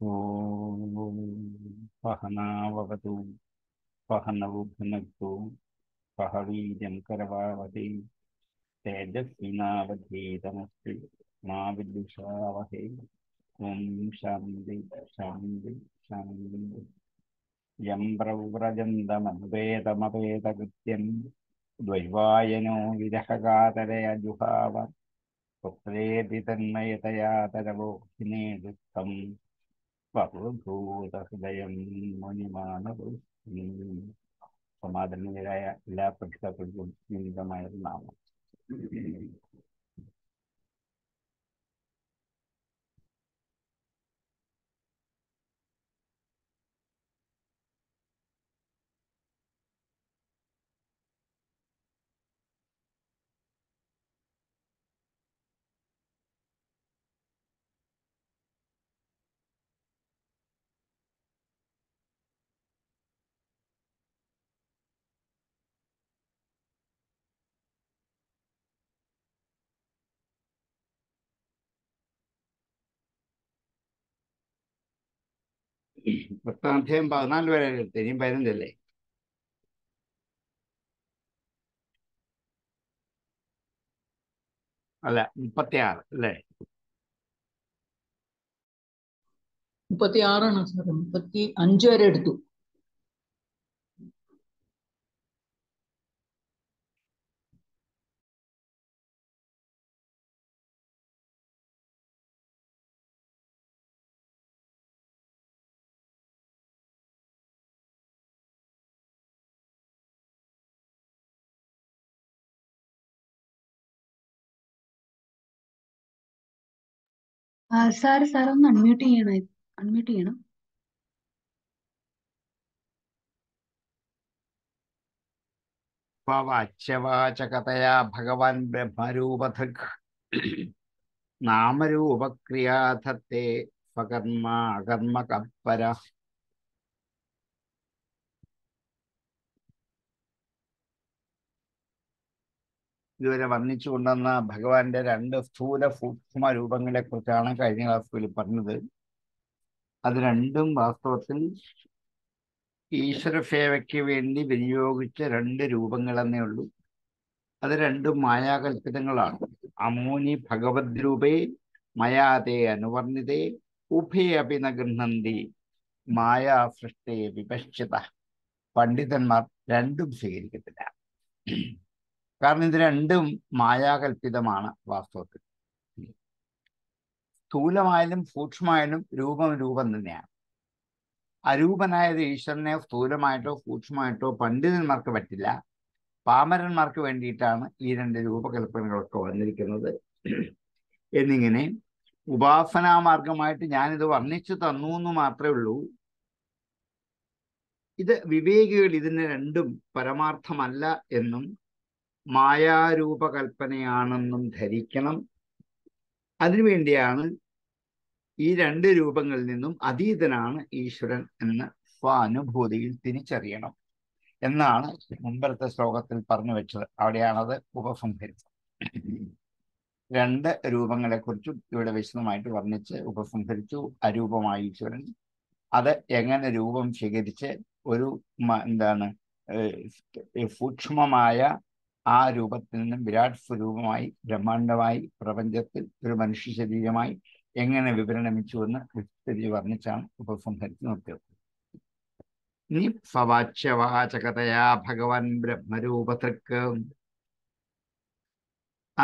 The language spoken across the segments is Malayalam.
ॐ सहनावतु सहनौ भुनक्तु सह वीर्यं करवावहै तेजस्विनावधीतमस्ति मा विद्विषावहै ॐ शान्ति शान्ति शान्ति यं प्रव्रजन्तमद्वेदमवेदकृत्यं द्वैवायनो विरहकातरया जुहाव पुत्रेति तन्मयतया तरवोक्षिणे दुःखं ബഹുഭൂതഹൃദയം മുനിമാനവും സമാധാനീയരായ എല്ലാ പഠിതാക്കൾക്കും ജീവിതമായ നാമം പത്താം അധ്യായം പതിനാല് വരെ എടുത്ത് ഇനിയും പതിനഞ്ചല്ലേ അല്ല മുപ്പത്തിയാറ് അല്ലേ മുപ്പത്തി ആറാണ് സാർ മുപ്പത്തി അഞ്ച് വരെ എടുത്തു സാർ സാർ ഒന്ന് അൺമ്യൂട്ട് ചെയ്യണേ അൺമ്യൂട്ട് ചെയ്യണം വാച്യവാചകതയാ ഭഗവാൻ ബ്രഹ്മരൂപധക് നാമരൂപക്രിയാധത്തെ സ്വകർമ്മ അകർമ്മ കപ്പര ഇതുവരെ വർണ്ണിച്ചു കൊണ്ടുവന്ന ഭഗവാന്റെ രണ്ട് സ്ഥൂല സൂക്ഷ്മ രൂപങ്ങളെ കുറിച്ചാണ് കഴിഞ്ഞ ക്ലാസ്സുകളിൽ പറഞ്ഞത് അത് രണ്ടും വാസ്തവത്തിൽ ഈശ്വര സേവയ്ക്ക് വേണ്ടി വിനിയോഗിച്ച രണ്ട് രൂപങ്ങളെന്നേ ഉള്ളൂ അത് രണ്ടും മായാകൽപ്പിതങ്ങളാണ് അമൂനി ഭഗവത് രൂപേ മയാതേ അനുവർണിതേ ഉഭേ അപി ന ഗൃഹന്തി മായാ സൃഷ്ടേ വിപശ്ചിത പണ്ഡിതന്മാർ രണ്ടും സ്വീകരിക്കത്തില്ല കാരണം ഇത് രണ്ടും മായാകൽപ്പിതമാണ് വാസ്തവത്തിൽ സ്ഥൂലമായാലും സൂക്ഷ്മമായാലും രൂപം രൂപം തന്നെയാണ് അരൂപനായത് ഈശ്വരനെ സ്ഥൂലമായിട്ടോ സൂക്ഷ്മമായിട്ടോ പണ്ഡിതന്മാർക്ക് പറ്റില്ല പാമരന്മാർക്ക് വേണ്ടിയിട്ടാണ് ഈ രണ്ട് രൂപകൽപ്പനകളൊക്കെ വന്നിരിക്കുന്നത് എന്നിങ്ങനെ ഉപാസനാമാർഗമായിട്ട് ഞാനിത് വർണ്ണിച്ചു തന്നു എന്ന് മാത്രമേ ഉള്ളൂ ഇത് വിവേകികൾ ഇതിന് രണ്ടും പരമാർത്ഥമല്ല എന്നും മായാരൂപകൽപ്പനയാണെന്നും ധരിക്കണം അതിനുവേണ്ടിയാണ് ഈ രണ്ട് രൂപങ്ങളിൽ നിന്നും അതീതനാണ് ഈശ്വരൻ എന്ന് സ്വാനുഭൂതിയിൽ തിരിച്ചറിയണം എന്നാണ് മുമ്പത്തെ ശ്ലോകത്തിൽ പറഞ്ഞു വെച്ചത് അവിടെയാണത് ഉപസംഹരിച്ചത് രണ്ട് രൂപങ്ങളെ കുറിച്ചും ഇവിടെ വിശദമായിട്ട് വർണ്ണിച്ച് ഉപസംഹരിച്ചു അരൂപമായ ഈശ്വരൻ അത് എങ്ങനെ രൂപം സ്വീകരിച്ച് ഒരു എന്താണ് സൂക്ഷ്മമായ ആ രൂപത്തിൽ നിന്നും വിരാട് സ്വരൂപമായി ബ്രഹ്മാണ്ഡമായി പ്രപഞ്ചത്തിൽ ഒരു മനുഷ്യ ശരീരമായി എങ്ങനെ വിവരണമിച്ചുവെന്ന് വിസ്തരിച്ച് വർണ്ണിച്ചാണ് ഉപസംഹരിച്ച് നിർത്തിയത് ഇനി സവാച്യവാചകതയാ ഭഗവാൻ ബ്രഹ്മരൂപതൃക്ക് ആ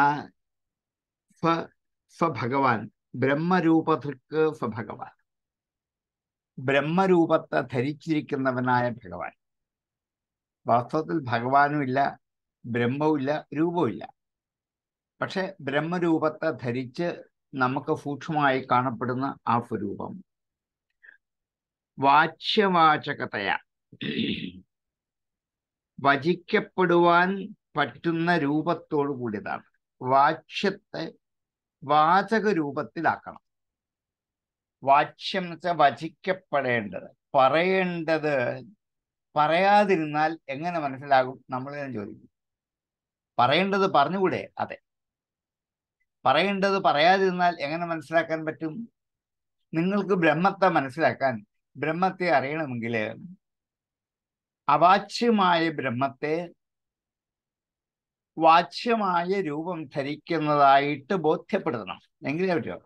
സ്വഭഗവാൻ ബ്രഹ്മരൂപതൃക്ക് സ്വഭഗവാൻ ബ്രഹ്മരൂപത്തെ ധരിച്ചിരിക്കുന്നവനായ ഭഗവാൻ വാസ്തവത്തിൽ ഭഗവാനും ഇല്ല ബ്രഹ്മവുമില്ല രൂപവുമില്ല പക്ഷെ ബ്രഹ്മരൂപത്തെ ധരിച്ച് നമുക്ക് സൂക്ഷ്മമായി കാണപ്പെടുന്ന ആ സ്വരൂപം വാച്യവാചകതയ വചിക്കപ്പെടുവാൻ പറ്റുന്ന രൂപത്തോടു കൂടിയതാണ് വാച്യത്തെ വാചക രൂപത്തിലാക്കണം വാച്യം എന്ന് വെച്ചാൽ വചിക്കപ്പെടേണ്ടത് പറയേണ്ടത് പറയാതിരുന്നാൽ എങ്ങനെ മനസ്സിലാകും നമ്മൾ തന്നെ ചോദിക്കും പറയേണ്ടത് പറഞ്ഞുകൂടെ അതെ പറയേണ്ടത് പറയാതിരുന്നാൽ എങ്ങനെ മനസ്സിലാക്കാൻ പറ്റും നിങ്ങൾക്ക് ബ്രഹ്മത്തെ മനസ്സിലാക്കാൻ ബ്രഹ്മത്തെ അറിയണമെങ്കിൽ അവാച്യമായ ബ്രഹ്മത്തെ വാച്യമായ രൂപം ധരിക്കുന്നതായിട്ട് ബോധ്യപ്പെടുത്തണം എങ്കിലേ പറ്റുമോ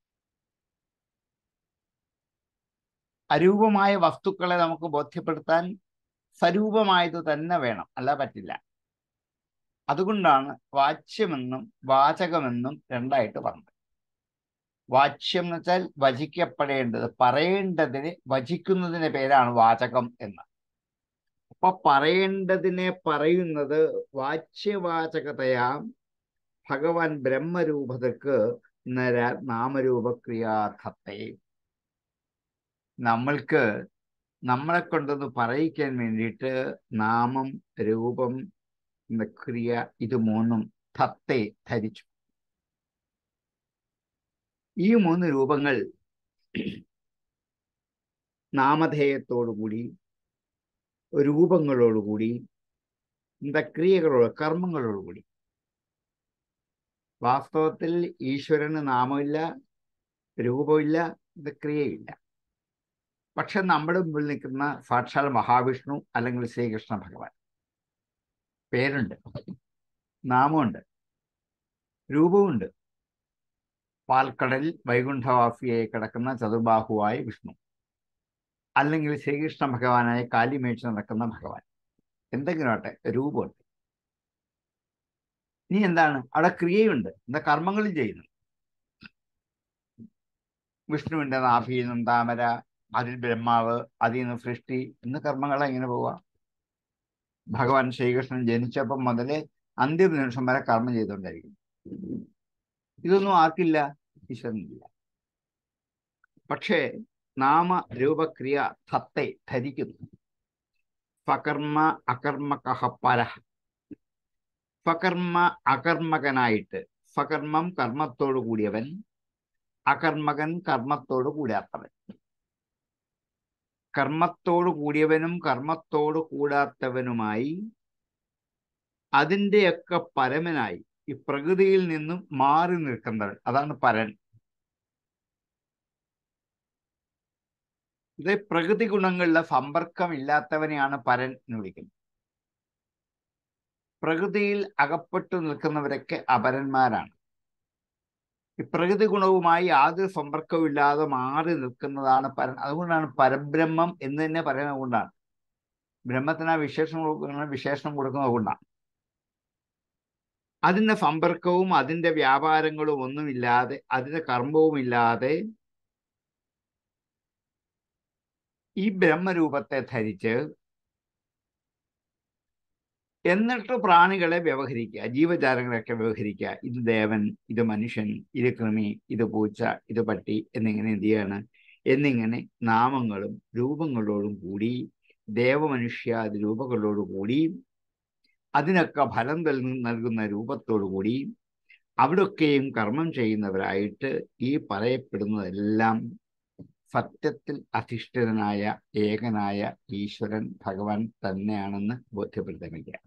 അരൂപമായ വസ്തുക്കളെ നമുക്ക് ബോധ്യപ്പെടുത്താൻ സ്വരൂപമായത് തന്നെ വേണം അല്ല പറ്റില്ല അതുകൊണ്ടാണ് വാച്യമെന്നും വാചകമെന്നും രണ്ടായിട്ട് പറഞ്ഞത് വാച്യം എന്ന് വെച്ചാൽ വചിക്കപ്പെടേണ്ടത് പറയേണ്ടതിന് വചിക്കുന്നതിന് പേരാണ് വാചകം എന്ന് അപ്പൊ പറയേണ്ടതിനെ പറയുന്നത് വാച്യവാചകതയാ ഭഗവാൻ ബ്രഹ്മരൂപതക്ക് നര നാമരൂപക്രിയാർത്ഥത്തെ നമ്മൾക്ക് നമ്മളെ കൊണ്ടൊന്ന് പറയിക്കാൻ വേണ്ടിയിട്ട് നാമം രൂപം ക്രിയ ഇത് മൂന്നും തത്തെ ധരിച്ചു ഈ മൂന്ന് രൂപങ്ങൾ നാമധേയത്തോടുകൂടി രൂപങ്ങളോടുകൂടി എന്താ ക്രിയകളോട് കർമ്മങ്ങളോടുകൂടി വാസ്തവത്തിൽ ഈശ്വരന് നാമമില്ല രൂപമില്ല ഇത് ക്രിയയില്ല പക്ഷെ നമ്മുടെ മുമ്പിൽ നിൽക്കുന്ന സാക്ഷാൽ മഹാവിഷ്ണു അല്ലെങ്കിൽ ശ്രീകൃഷ്ണ ഭഗവാൻ പേരുണ്ട് നാമമുണ്ട് രൂപമുണ്ട് പാൽക്കടലിൽ വൈകുണ്ഠവാസിയായി കിടക്കുന്ന ചതുർബാഹുവായ വിഷ്ണു അല്ലെങ്കിൽ ശ്രീകൃഷ്ണ ഭഗവാനായ കാലിമേച്ച് നടക്കുന്ന ഭഗവാൻ എന്തെങ്കിലും ആട്ടെ രൂപമുണ്ട് ഇനി എന്താണ് അവിടെ ക്രിയയുണ്ട് എന്താ കർമ്മങ്ങളും ചെയ്യുന്നു വിഷ്ണുവിന്റെ നാഭിയിൽ നിന്നും താമര അതിൽ ബ്രഹ്മാവ് അതിൽ നിന്ന് സൃഷ്ടി എന്ന കർമ്മങ്ങൾ എങ്ങനെ പോവാ ഭഗവാൻ ശ്രീകൃഷ്ണൻ ജനിച്ചപ്പം മുതലേ അന്തിമ നിമിഷം വരെ കർമ്മം ചെയ്തുകൊണ്ടായിരിക്കും ഇതൊന്നും ആർക്കില്ല ഈശ്വരനില്ല പക്ഷേ നാമ രൂപക്രിയ തത്തെ ധരിക്കുന്നു ഫകർമ്മ അകർമ്മകഹ പരഹ ഫകർമ്മ അകർമ്മകനായിട്ട് ഫകർമ്മം കർമ്മത്തോടു കൂടിയവൻ അകർമ്മകൻ കർമ്മത്തോടു കൂടാത്തവൻ കർമ്മത്തോടു കൂടിയവനും കർമ്മത്തോടു കൂടാത്തവനുമായി അതിൻ്റെയൊക്കെ പരമനായി ഈ പ്രകൃതിയിൽ നിന്നും മാറി നിൽക്കുന്നവൻ അതാണ് പരൻ ഇത് പ്രകൃതി ഗുണങ്ങളുടെ സമ്പർക്കം ഇല്ലാത്തവനെയാണ് പരൻ എന്ന് വിളിക്കുന്നത് പ്രകൃതിയിൽ അകപ്പെട്ടു നിൽക്കുന്നവരൊക്കെ അപരന്മാരാണ് ഈ പ്രകൃതി ഗുണവുമായി യാതൊരു സമ്പർക്കവും ഇല്ലാതെ മാറി നിൽക്കുന്നതാണ് പരൻ അതുകൊണ്ടാണ് പരബ്രഹ്മം എന്ന് തന്നെ പറയുന്നത് കൊണ്ടാണ് ബ്രഹ്മത്തിന് ആ വിശേഷണം കൊടുക്കുന്ന വിശേഷണം കൊടുക്കുന്നത് കൊണ്ടാണ് അതിൻ്റെ സമ്പർക്കവും അതിൻ്റെ വ്യാപാരങ്ങളും ഒന്നുമില്ലാതെ അതിൻ്റെ കർമ്മവും ഇല്ലാതെ ഈ ബ്രഹ്മരൂപത്തെ ധരിച്ച് എന്നിട്ട് പ്രാണികളെ വ്യവഹരിക്കുക ജീവജാലങ്ങളെയൊക്കെ വ്യവഹരിക്കുക ഇത് ദേവൻ ഇത് മനുഷ്യൻ ഇത് കൃമി ഇത് പൂച്ച ഇത് പട്ടി എന്നിങ്ങനെ എന്ത് ചെയ്യാണ് എന്നിങ്ങനെ നാമങ്ങളും രൂപങ്ങളോടും കൂടി ദേവമനുഷ്യാദി രൂപങ്ങളോടും കൂടി അതിനൊക്കെ ഫലം നൽകുന്ന രൂപത്തോടു കൂടി അവിടൊക്കെയും കർമ്മം ചെയ്യുന്നവരായിട്ട് ഈ പറയപ്പെടുന്നതെല്ലാം സത്യത്തിൽ അധിഷ്ഠിതനായ ഏകനായ ഈശ്വരൻ ഭഗവാൻ തന്നെയാണെന്ന് ബോധ്യപ്പെടുത്താൻ വേണ്ടിയാണ്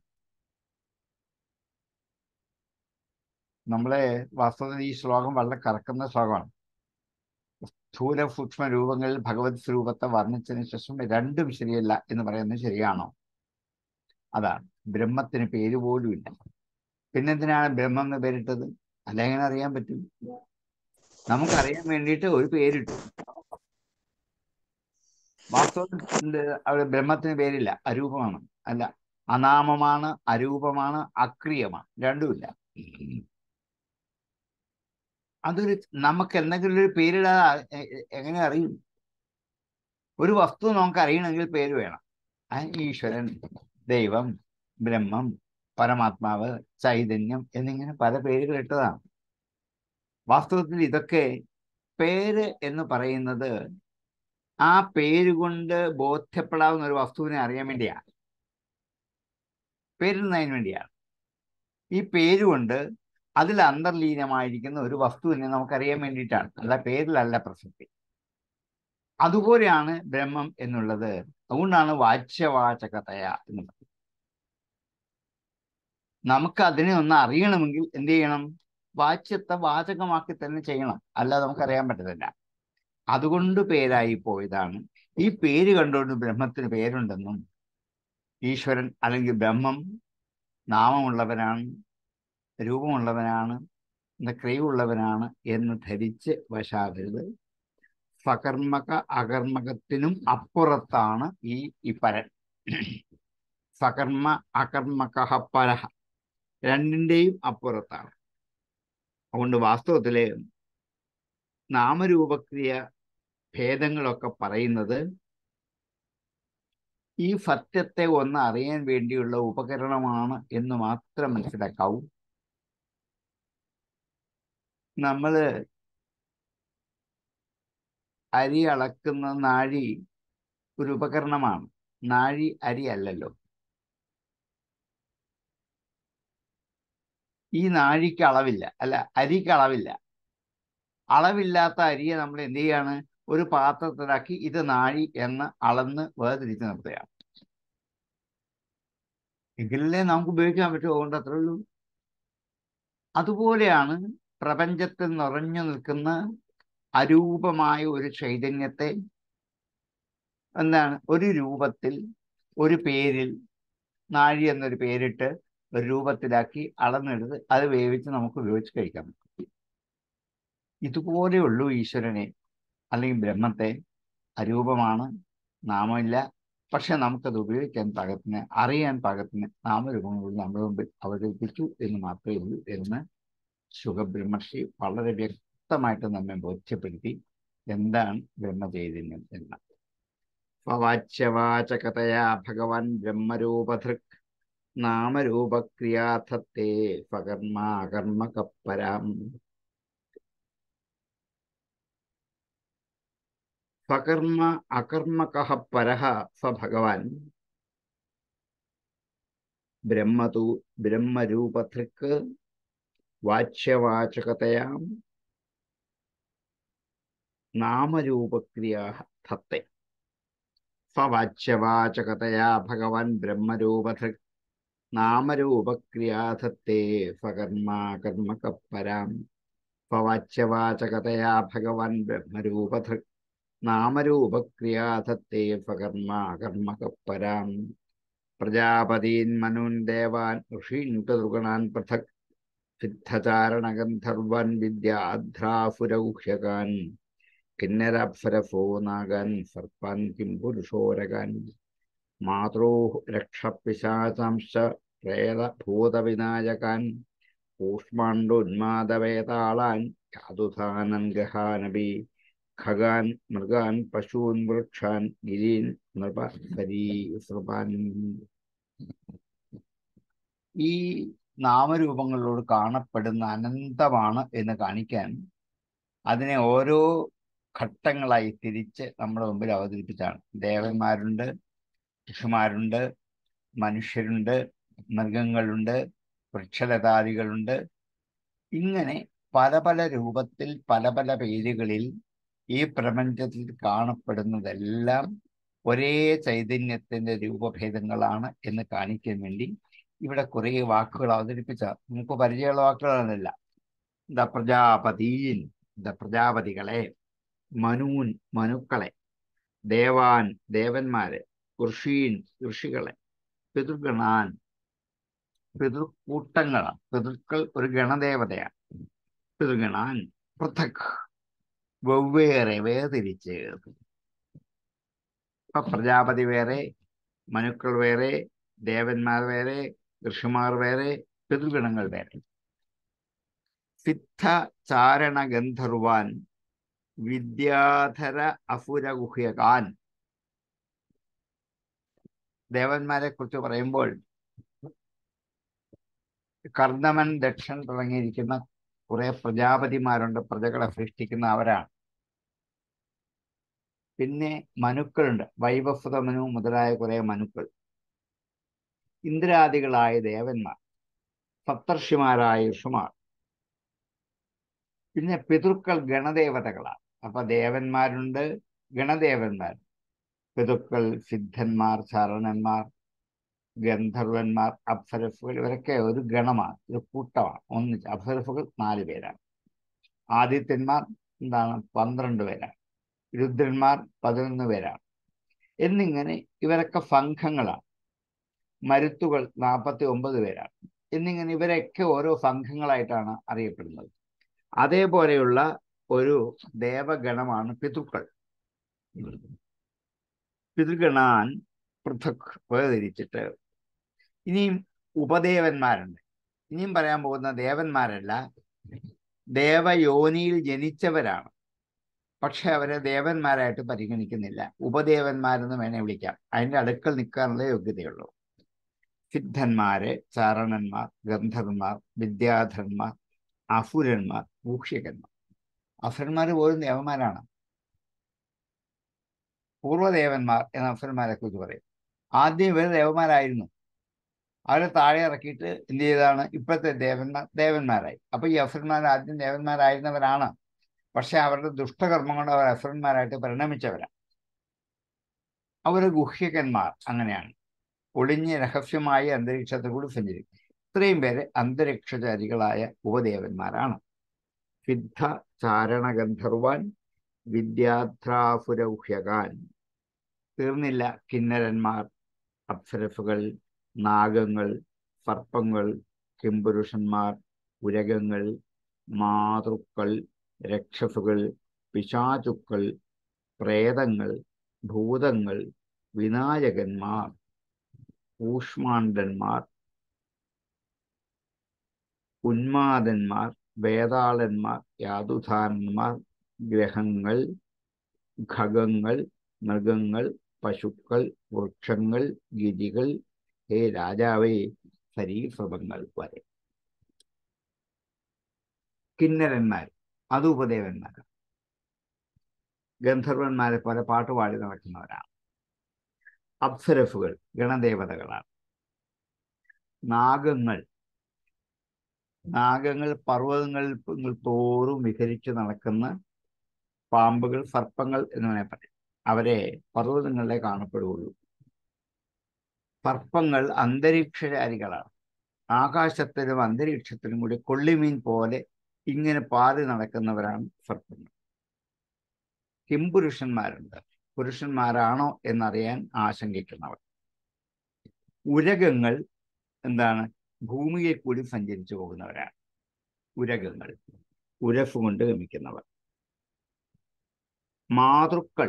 നമ്മളെ വാസ്തവത്തിൽ ഈ ശ്ലോകം വളരെ കറക്കുന്ന ശ്ലോകമാണ് സ്ഥൂല സൂക്ഷ്മ രൂപങ്ങളിൽ ഭഗവത് സ്വരൂപത്തെ വർണ്ണിച്ചതിന് ശേഷം രണ്ടും ശരിയല്ല എന്ന് പറയുന്നത് ശരിയാണോ അതാണ് ബ്രഹ്മത്തിന് പേര് പോലും ഇല്ല പിന്നെന്തിനാണ് ബ്രഹ്മം എന്ന് പേരിട്ടത് അല്ലെങ്ങനെ അറിയാൻ പറ്റും നമുക്കറിയാൻ വേണ്ടിയിട്ട് ഒരു പേരിട്ടു വാസ്തവത്തിൽ അവിടെ ബ്രഹ്മത്തിന് പേരില്ല അരൂപമാണ് അല്ല അനാമമാണ് അരൂപമാണ് അക്രിയമാണ് രണ്ടുമില്ല അതൊരു നമുക്ക് എന്തെങ്കിലും ഒരു പേരിടാതെ എങ്ങനെ അറിയും ഒരു വസ്തു നമുക്ക് അറിയണമെങ്കിൽ പേര് വേണം ഈശ്വരൻ ദൈവം ബ്രഹ്മം പരമാത്മാവ് ചൈതന്യം എന്നിങ്ങനെ പല പേരുകൾ ഇട്ടതാണ് വാസ്തവത്തിൽ ഇതൊക്കെ പേര് എന്ന് പറയുന്നത് ആ പേര് കൊണ്ട് ബോധ്യപ്പെടാവുന്ന ഒരു വസ്തുവിനെ അറിയാൻ വേണ്ടിയാണ് പേരിടുന്നതിന് വേണ്ടിയാണ് ഈ പേരുകൊണ്ട് അതിൽ അന്തർലീനമായിരിക്കുന്ന ഒരു വസ്തുവിനെ നമുക്കറിയാൻ വേണ്ടിയിട്ടാണ് അല്ല പേരിലല്ല പ്രസക്തി അതുപോലെയാണ് ബ്രഹ്മം എന്നുള്ളത് അതുകൊണ്ടാണ് വാച്യവാചകതയ എന്ന് പറയുന്നത് നമുക്ക് അതിനെ ഒന്ന് അറിയണമെങ്കിൽ എന്ത് ചെയ്യണം വാച്യത്തെ വാചകമാക്കി തന്നെ ചെയ്യണം അല്ലാതെ നമുക്കറിയാൻ പറ്റത്തില്ല അതുകൊണ്ട് പേരായി പോയതാണ് ഈ പേര് കണ്ടുകൊണ്ട് ബ്രഹ്മത്തിന് പേരുണ്ടെന്നും ഈശ്വരൻ അല്ലെങ്കിൽ ബ്രഹ്മം നാമമുള്ളവനാണ് രൂപമുള്ളവനാണ് ക്രിയയുള്ളവനാണ് എന്ന് ധരിച്ച് വശാകരുത് സകർമ്മക അകർമ്മകത്തിനും അപ്പുറത്താണ് ഈ ഈ പരൻ സകർമ്മ അകർമ്മക പരഹ രണ്ടിൻ്റെയും അപ്പുറത്താണ് അതുകൊണ്ട് വാസ്തവത്തില് നാമരൂപക്രിയ ഭേദങ്ങളൊക്കെ പറയുന്നത് ഈ സത്യത്തെ ഒന്ന് അറിയാൻ വേണ്ടിയുള്ള ഉപകരണമാണ് എന്ന് മാത്രം മനസ്സിലാക്കാവൂ നമ്മള് അരി അളക്കുന്ന നാഴി ഒരു ഉപകരണമാണ് നാഴി അരി അല്ലല്ലോ ഈ നാഴിക്ക് അളവില്ല അല്ല അരിക്ക് അളവില്ല അളവില്ലാത്ത അരിയെ നമ്മൾ എന്ത് ചെയ്യാണ് ഒരു പാത്രത്തിലാക്കി ഇത് നാഴി എന്ന് അളന്ന് വേർതിരിച്ച് നിർത്തുകയാണ് എങ്കിലല്ലേ നമുക്ക് ഉപയോഗിക്കാൻ പറ്റുമോ അതുകൊണ്ട് അത്രേ ഉള്ളൂ അതുപോലെയാണ് പ്രപഞ്ചത്തിൽ നിറഞ്ഞു നിൽക്കുന്ന അരൂപമായ ഒരു ചൈതന്യത്തെ എന്താണ് ഒരു രൂപത്തിൽ ഒരു പേരിൽ നാഴി എന്നൊരു പേരിട്ട് ഒരു രൂപത്തിലാക്കി അളന്നെടുത്ത് അത് വേവിച്ച് നമുക്ക് ഉപയോഗിച്ച് കഴിക്കാൻ പറ്റും ഇതുപോലെയുള്ളൂ ഈശ്വരനെ അല്ലെങ്കിൽ ബ്രഹ്മത്തെ അരൂപമാണ് നാമമില്ല പക്ഷെ നമുക്കത് ഉപയോഗിക്കാൻ പാകത്തിന് അറിയാൻ പാകത്തിന് നാമരൂപങ്ങൾ നമ്മുടെ മുമ്പിൽ അവതരിപ്പിച്ചു എന്ന് മാത്രമേ ഉള്ളൂ എന്ന് സുഖബ്രഹ്മർഷി വളരെ വ്യക്തമായിട്ട് നമ്മെ ബോധ്യപ്പെടുത്തി എന്താണ് ബ്രഹ്മചൈതന്യം എന്ന് വാച്യവാചകതയാ ഭഗവാൻ ബ്രഹ്മരൂപധൃക് നാമരൂപക്രിയാർത്ഥത്തെ ഫകർമാകർമ്മകപ്പരാം ഫകർമ്മ അകർമ്മകഃ പരഃ സ ഭഗവാൻ ബ്രഹ്മതു ബ്രഹ്മരൂപധൃക് വാച്യവാചകതയാം നാമരൂപക്രിയാ ധത്തെ സവാച്യവാചകതയാ ഭഗവാൻ ബ്രഹ്മരൂപധൃക് നാമരൂപക്രിയാധത്തെ ഫകർമാകർമ്മകപ്പരാം സ്വവാച്യവാചകതയാ ഭഗവാൻ ബ്രഹ്മരൂപധൃക് നാമരൂപക്രിയാധത്തെ ഫകർമാകർമ്മകപ്പരാം പ്രജാപതീൻ മനൂൻ ദേവാൻ ഋഷീൻ പിതൃഗണാൻ പൃഥക് സിദ്ധചാരണഗന്ധർവൻ വിദ്യാധ്രാഫുരൗഹ്യകാൻ കിന്നരപ്സരഫോ നാഗാൻ സർപ്പാൻ കിം പുരുഷോരകാൻ മാതൃ രക്ഷപിശാചാംശ പ്രേതഭൂതവിനായകാൻ കൂഷ്മാണ്ഡോന്മാദവേതാളാൻ യാതുധാനൻ ഗഹാനബി ഖഗാൻ മൃഗാൻ പശൂൻ വൃക്ഷാൻ ഗിരീൻ നൃപ സരീസൃപാൻ ഈ നാമരൂപങ്ങളോട് കാണപ്പെടുന്ന അനന്തമാണ് എന്ന് കാണിക്കാൻ അതിനെ ഓരോ ഘട്ടങ്ങളായി തിരിച്ച് നമ്മുടെ മുമ്പിൽ അവതരിപ്പിച്ചാണ് ദേവന്മാരുണ്ട് ഋഷിമാരുണ്ട് മനുഷ്യരുണ്ട് മൃഗങ്ങളുണ്ട് വൃക്ഷലതാദികളുണ്ട് ഇങ്ങനെ പല പല രൂപത്തിൽ പല പല പേരുകളിൽ ഈ പ്രപഞ്ചത്തിൽ കാണപ്പെടുന്നതെല്ലാം ഒരേ ചൈതന്യത്തിന്റെ രൂപഭേദങ്ങളാണ് എന്ന് കാണിക്കാൻ വേണ്ടി ഇവിടെ കുറേ വാക്കുകൾ അവതരിപ്പിച്ച നമുക്ക് പരിചയമുള്ള വാക്കുകളാണല്ല ദ പ്രജാപതീൻ ദ പ്രജാപതികളെ മനൂൻ മനുക്കളെ ദേവാൻ ദേവന്മാരെ ഋഷീൻ ഋഷികളെ പിതൃഗണാൻ പിതൃക്കൂട്ടങ്ങളാണ് പിതൃക്കൾ ഒരു ഗണദേവതയാണ് പിതൃഗണാൻ പൃഥക് വെവ്വേറെ വേർതിരിച്ച് ഇപ്പൊ പ്രജാപതി വേറെ മനുക്കൾ വേറെ ദേവന്മാർ വേറെ ഋഷിമാർ വേറെ പിതൃഗണങ്ങൾ വേറെ സിദ്ധ ചാരണ ഗന്ധർവാൻ വിദ്യാധര അസുരഗുഹ്യകാൻ ദേവന്മാരെ കുറിച്ച് പറയുമ്പോൾ കർദമൻ ദക്ഷൻ തുടങ്ങിയിരിക്കുന്ന കുറെ പ്രജാപതിമാരുണ്ട് പ്രജകളെ സൃഷ്ടിക്കുന്ന അവരാണ് പിന്നെ മനുക്കളുണ്ട് വൈവസ്വത മനു മുതലായ കുറെ മനുക്കൾ ഇന്ദ്രാദികളായ ദേവന്മാർ സപ്തർഷിമാരായ ഋഷുമാർ പിന്നെ പിതൃക്കൾ ഗണദേവതകളാണ് അപ്പൊ ദേവന്മാരുണ്ട് ഗണദേവന്മാർ പിതൃക്കൾ സിദ്ധന്മാർ ചരണന്മാർ ഗന്ധർവന്മാർ അപ്സരഫുകൾ ഇവരൊക്കെ ഒരു ഗണമാണ് ഒരു കൂട്ടമാണ് ഒന്നിച്ച് അപ്സരഫുകൾ നാല് പേരാണ് ആദിത്യന്മാർ എന്താണ് പന്ത്രണ്ട് പേരാണ് രുദ്രന്മാർ പതിനൊന്ന് പേരാണ് എന്നിങ്ങനെ ഇവരൊക്കെ സംഘങ്ങളാണ് മരുത്തുകൾ നാൽപ്പത്തി ഒമ്പത് പേരാണ് എന്നിങ്ങനെ ഇവരൊക്കെ ഓരോ സംഘങ്ങളായിട്ടാണ് അറിയപ്പെടുന്നത് അതേപോലെയുള്ള ഒരു ദേവഗണമാണ് പിതൃക്കൾ പിതൃഗണാൻ പൃഥക് വേർതിരിച്ചിട്ട് ഇനിയും ഉപദേവന്മാരുണ്ട് ഇനിയും പറയാൻ പോകുന്ന ദേവന്മാരല്ല ദേവയോനിയിൽ ജനിച്ചവരാണ് പക്ഷെ അവരെ ദേവന്മാരായിട്ട് പരിഗണിക്കുന്നില്ല ഉപദേവന്മാരെന്ന് വേണേ വിളിക്കാം അതിൻ്റെ അടുക്കൽ നിൽക്കാനുള്ള യോഗ്യതയുള്ളൂ സിദ്ധന്മാര് ചാരണന്മാർ ഗന്ധർവന്മാർ വിദ്യാധരന്മാർ അസുരന്മാർ ഭൂക്ഷ്യകന്മാർ അസുരന്മാർ പോലും ദേവന്മാരാണ് പൂർവ്വദേവന്മാർ എന്ന അസുരന്മാരെ കുറിച്ച് പറയും ആദ്യം ഇവർ ദേവന്മാരായിരുന്നു അവരെ താഴെ ഇറക്കിയിട്ട് എന്ത് ചെയ്താണ് ഇപ്പോഴത്തെ ദേവന്മാർ ദേവന്മാരായി അപ്പൊ ഈ അസുരന്മാർ ആദ്യം ദേവന്മാരായിരുന്നവരാണ് പക്ഷെ അവരുടെ ദുഷ്ടകർമ്മം കൊണ്ട് അവർ അസുരന്മാരായിട്ട് പരിണമിച്ചവരാണ് അവർ ഗുഹ്യകന്മാർ അങ്ങനെയാണ് ഒളിഞ്ഞ് രഹസ്യമായി അന്തരീക്ഷത്തിൽ കൂടി സഞ്ചരിക്കും ഇത്രയും പേര് അന്തരീക്ഷചാരികളായ ഉപദേവന്മാരാണ് സിദ്ധ ചാരണഗന്ധർവാൻ വിദ്യാധ്രാസുരൗഹ്യകാൻ തീർന്നില്ല കിന്നരന്മാർ അപ്സരസുകൾ നാഗങ്ങൾ സർപ്പങ്ങൾ കിംപുരുഷന്മാർ ഉരകങ്ങൾ മാതൃക്കൾ രക്ഷസുകൾ പിശാചുക്കൾ പ്രേതങ്ങൾ ഭൂതങ്ങൾ വിനായകന്മാർ ഊഷ്മാണ്ഡന്മാർ ഉന്മാദന്മാർ വേതാളന്മാർ യാതുധാരന്മാർ ഗ്രഹങ്ങൾ ഖഗങ്ങൾ മൃഗങ്ങൾ പശുക്കൾ വൃക്ഷങ്ങൾ ഗിരികൾ ഹേ രാജാവേ സരീസൃപങ്ങൾ വരെ കിന്നരന്മാർ അത് ഉപദേവന്മാരാണ് ഗന്ധർവന്മാരെ പോലെ പാട്ടുപാടി നടക്കുന്നവരാണ് അപ്സരഫുകൾ ഗണദേവതകളാണ് നാഗങ്ങൾ നാഗങ്ങൾ പർവ്വതങ്ങളിൽ തോറും വിഹരിച്ച് നടക്കുന്ന പാമ്പുകൾ സർപ്പങ്ങൾ എന്ന് വേണേൽ പറയും അവരെ പർവ്വതങ്ങളിലെ കാണപ്പെടുകയുള്ളൂ സർപ്പങ്ങൾ അന്തരീക്ഷചാരികളാണ് ആകാശത്തിലും അന്തരീക്ഷത്തിലും കൂടി കൊള്ളിമീൻ പോലെ ഇങ്ങനെ പാറി നടക്കുന്നവരാണ് സർപ്പങ്ങൾ കിംപുരുഷന്മാരുണ്ട് പുരുഷന്മാരാണോ എന്നറിയാൻ ആശങ്കിക്കുന്നവർ ഉരകങ്ങൾ എന്താണ് ഭൂമിയിൽ കൂടി സഞ്ചരിച്ചു പോകുന്നവരാണ് ഉരകങ്ങൾ ഉരഫ് കൊണ്ട് ഗമിക്കുന്നവർ മാതൃക്കൾ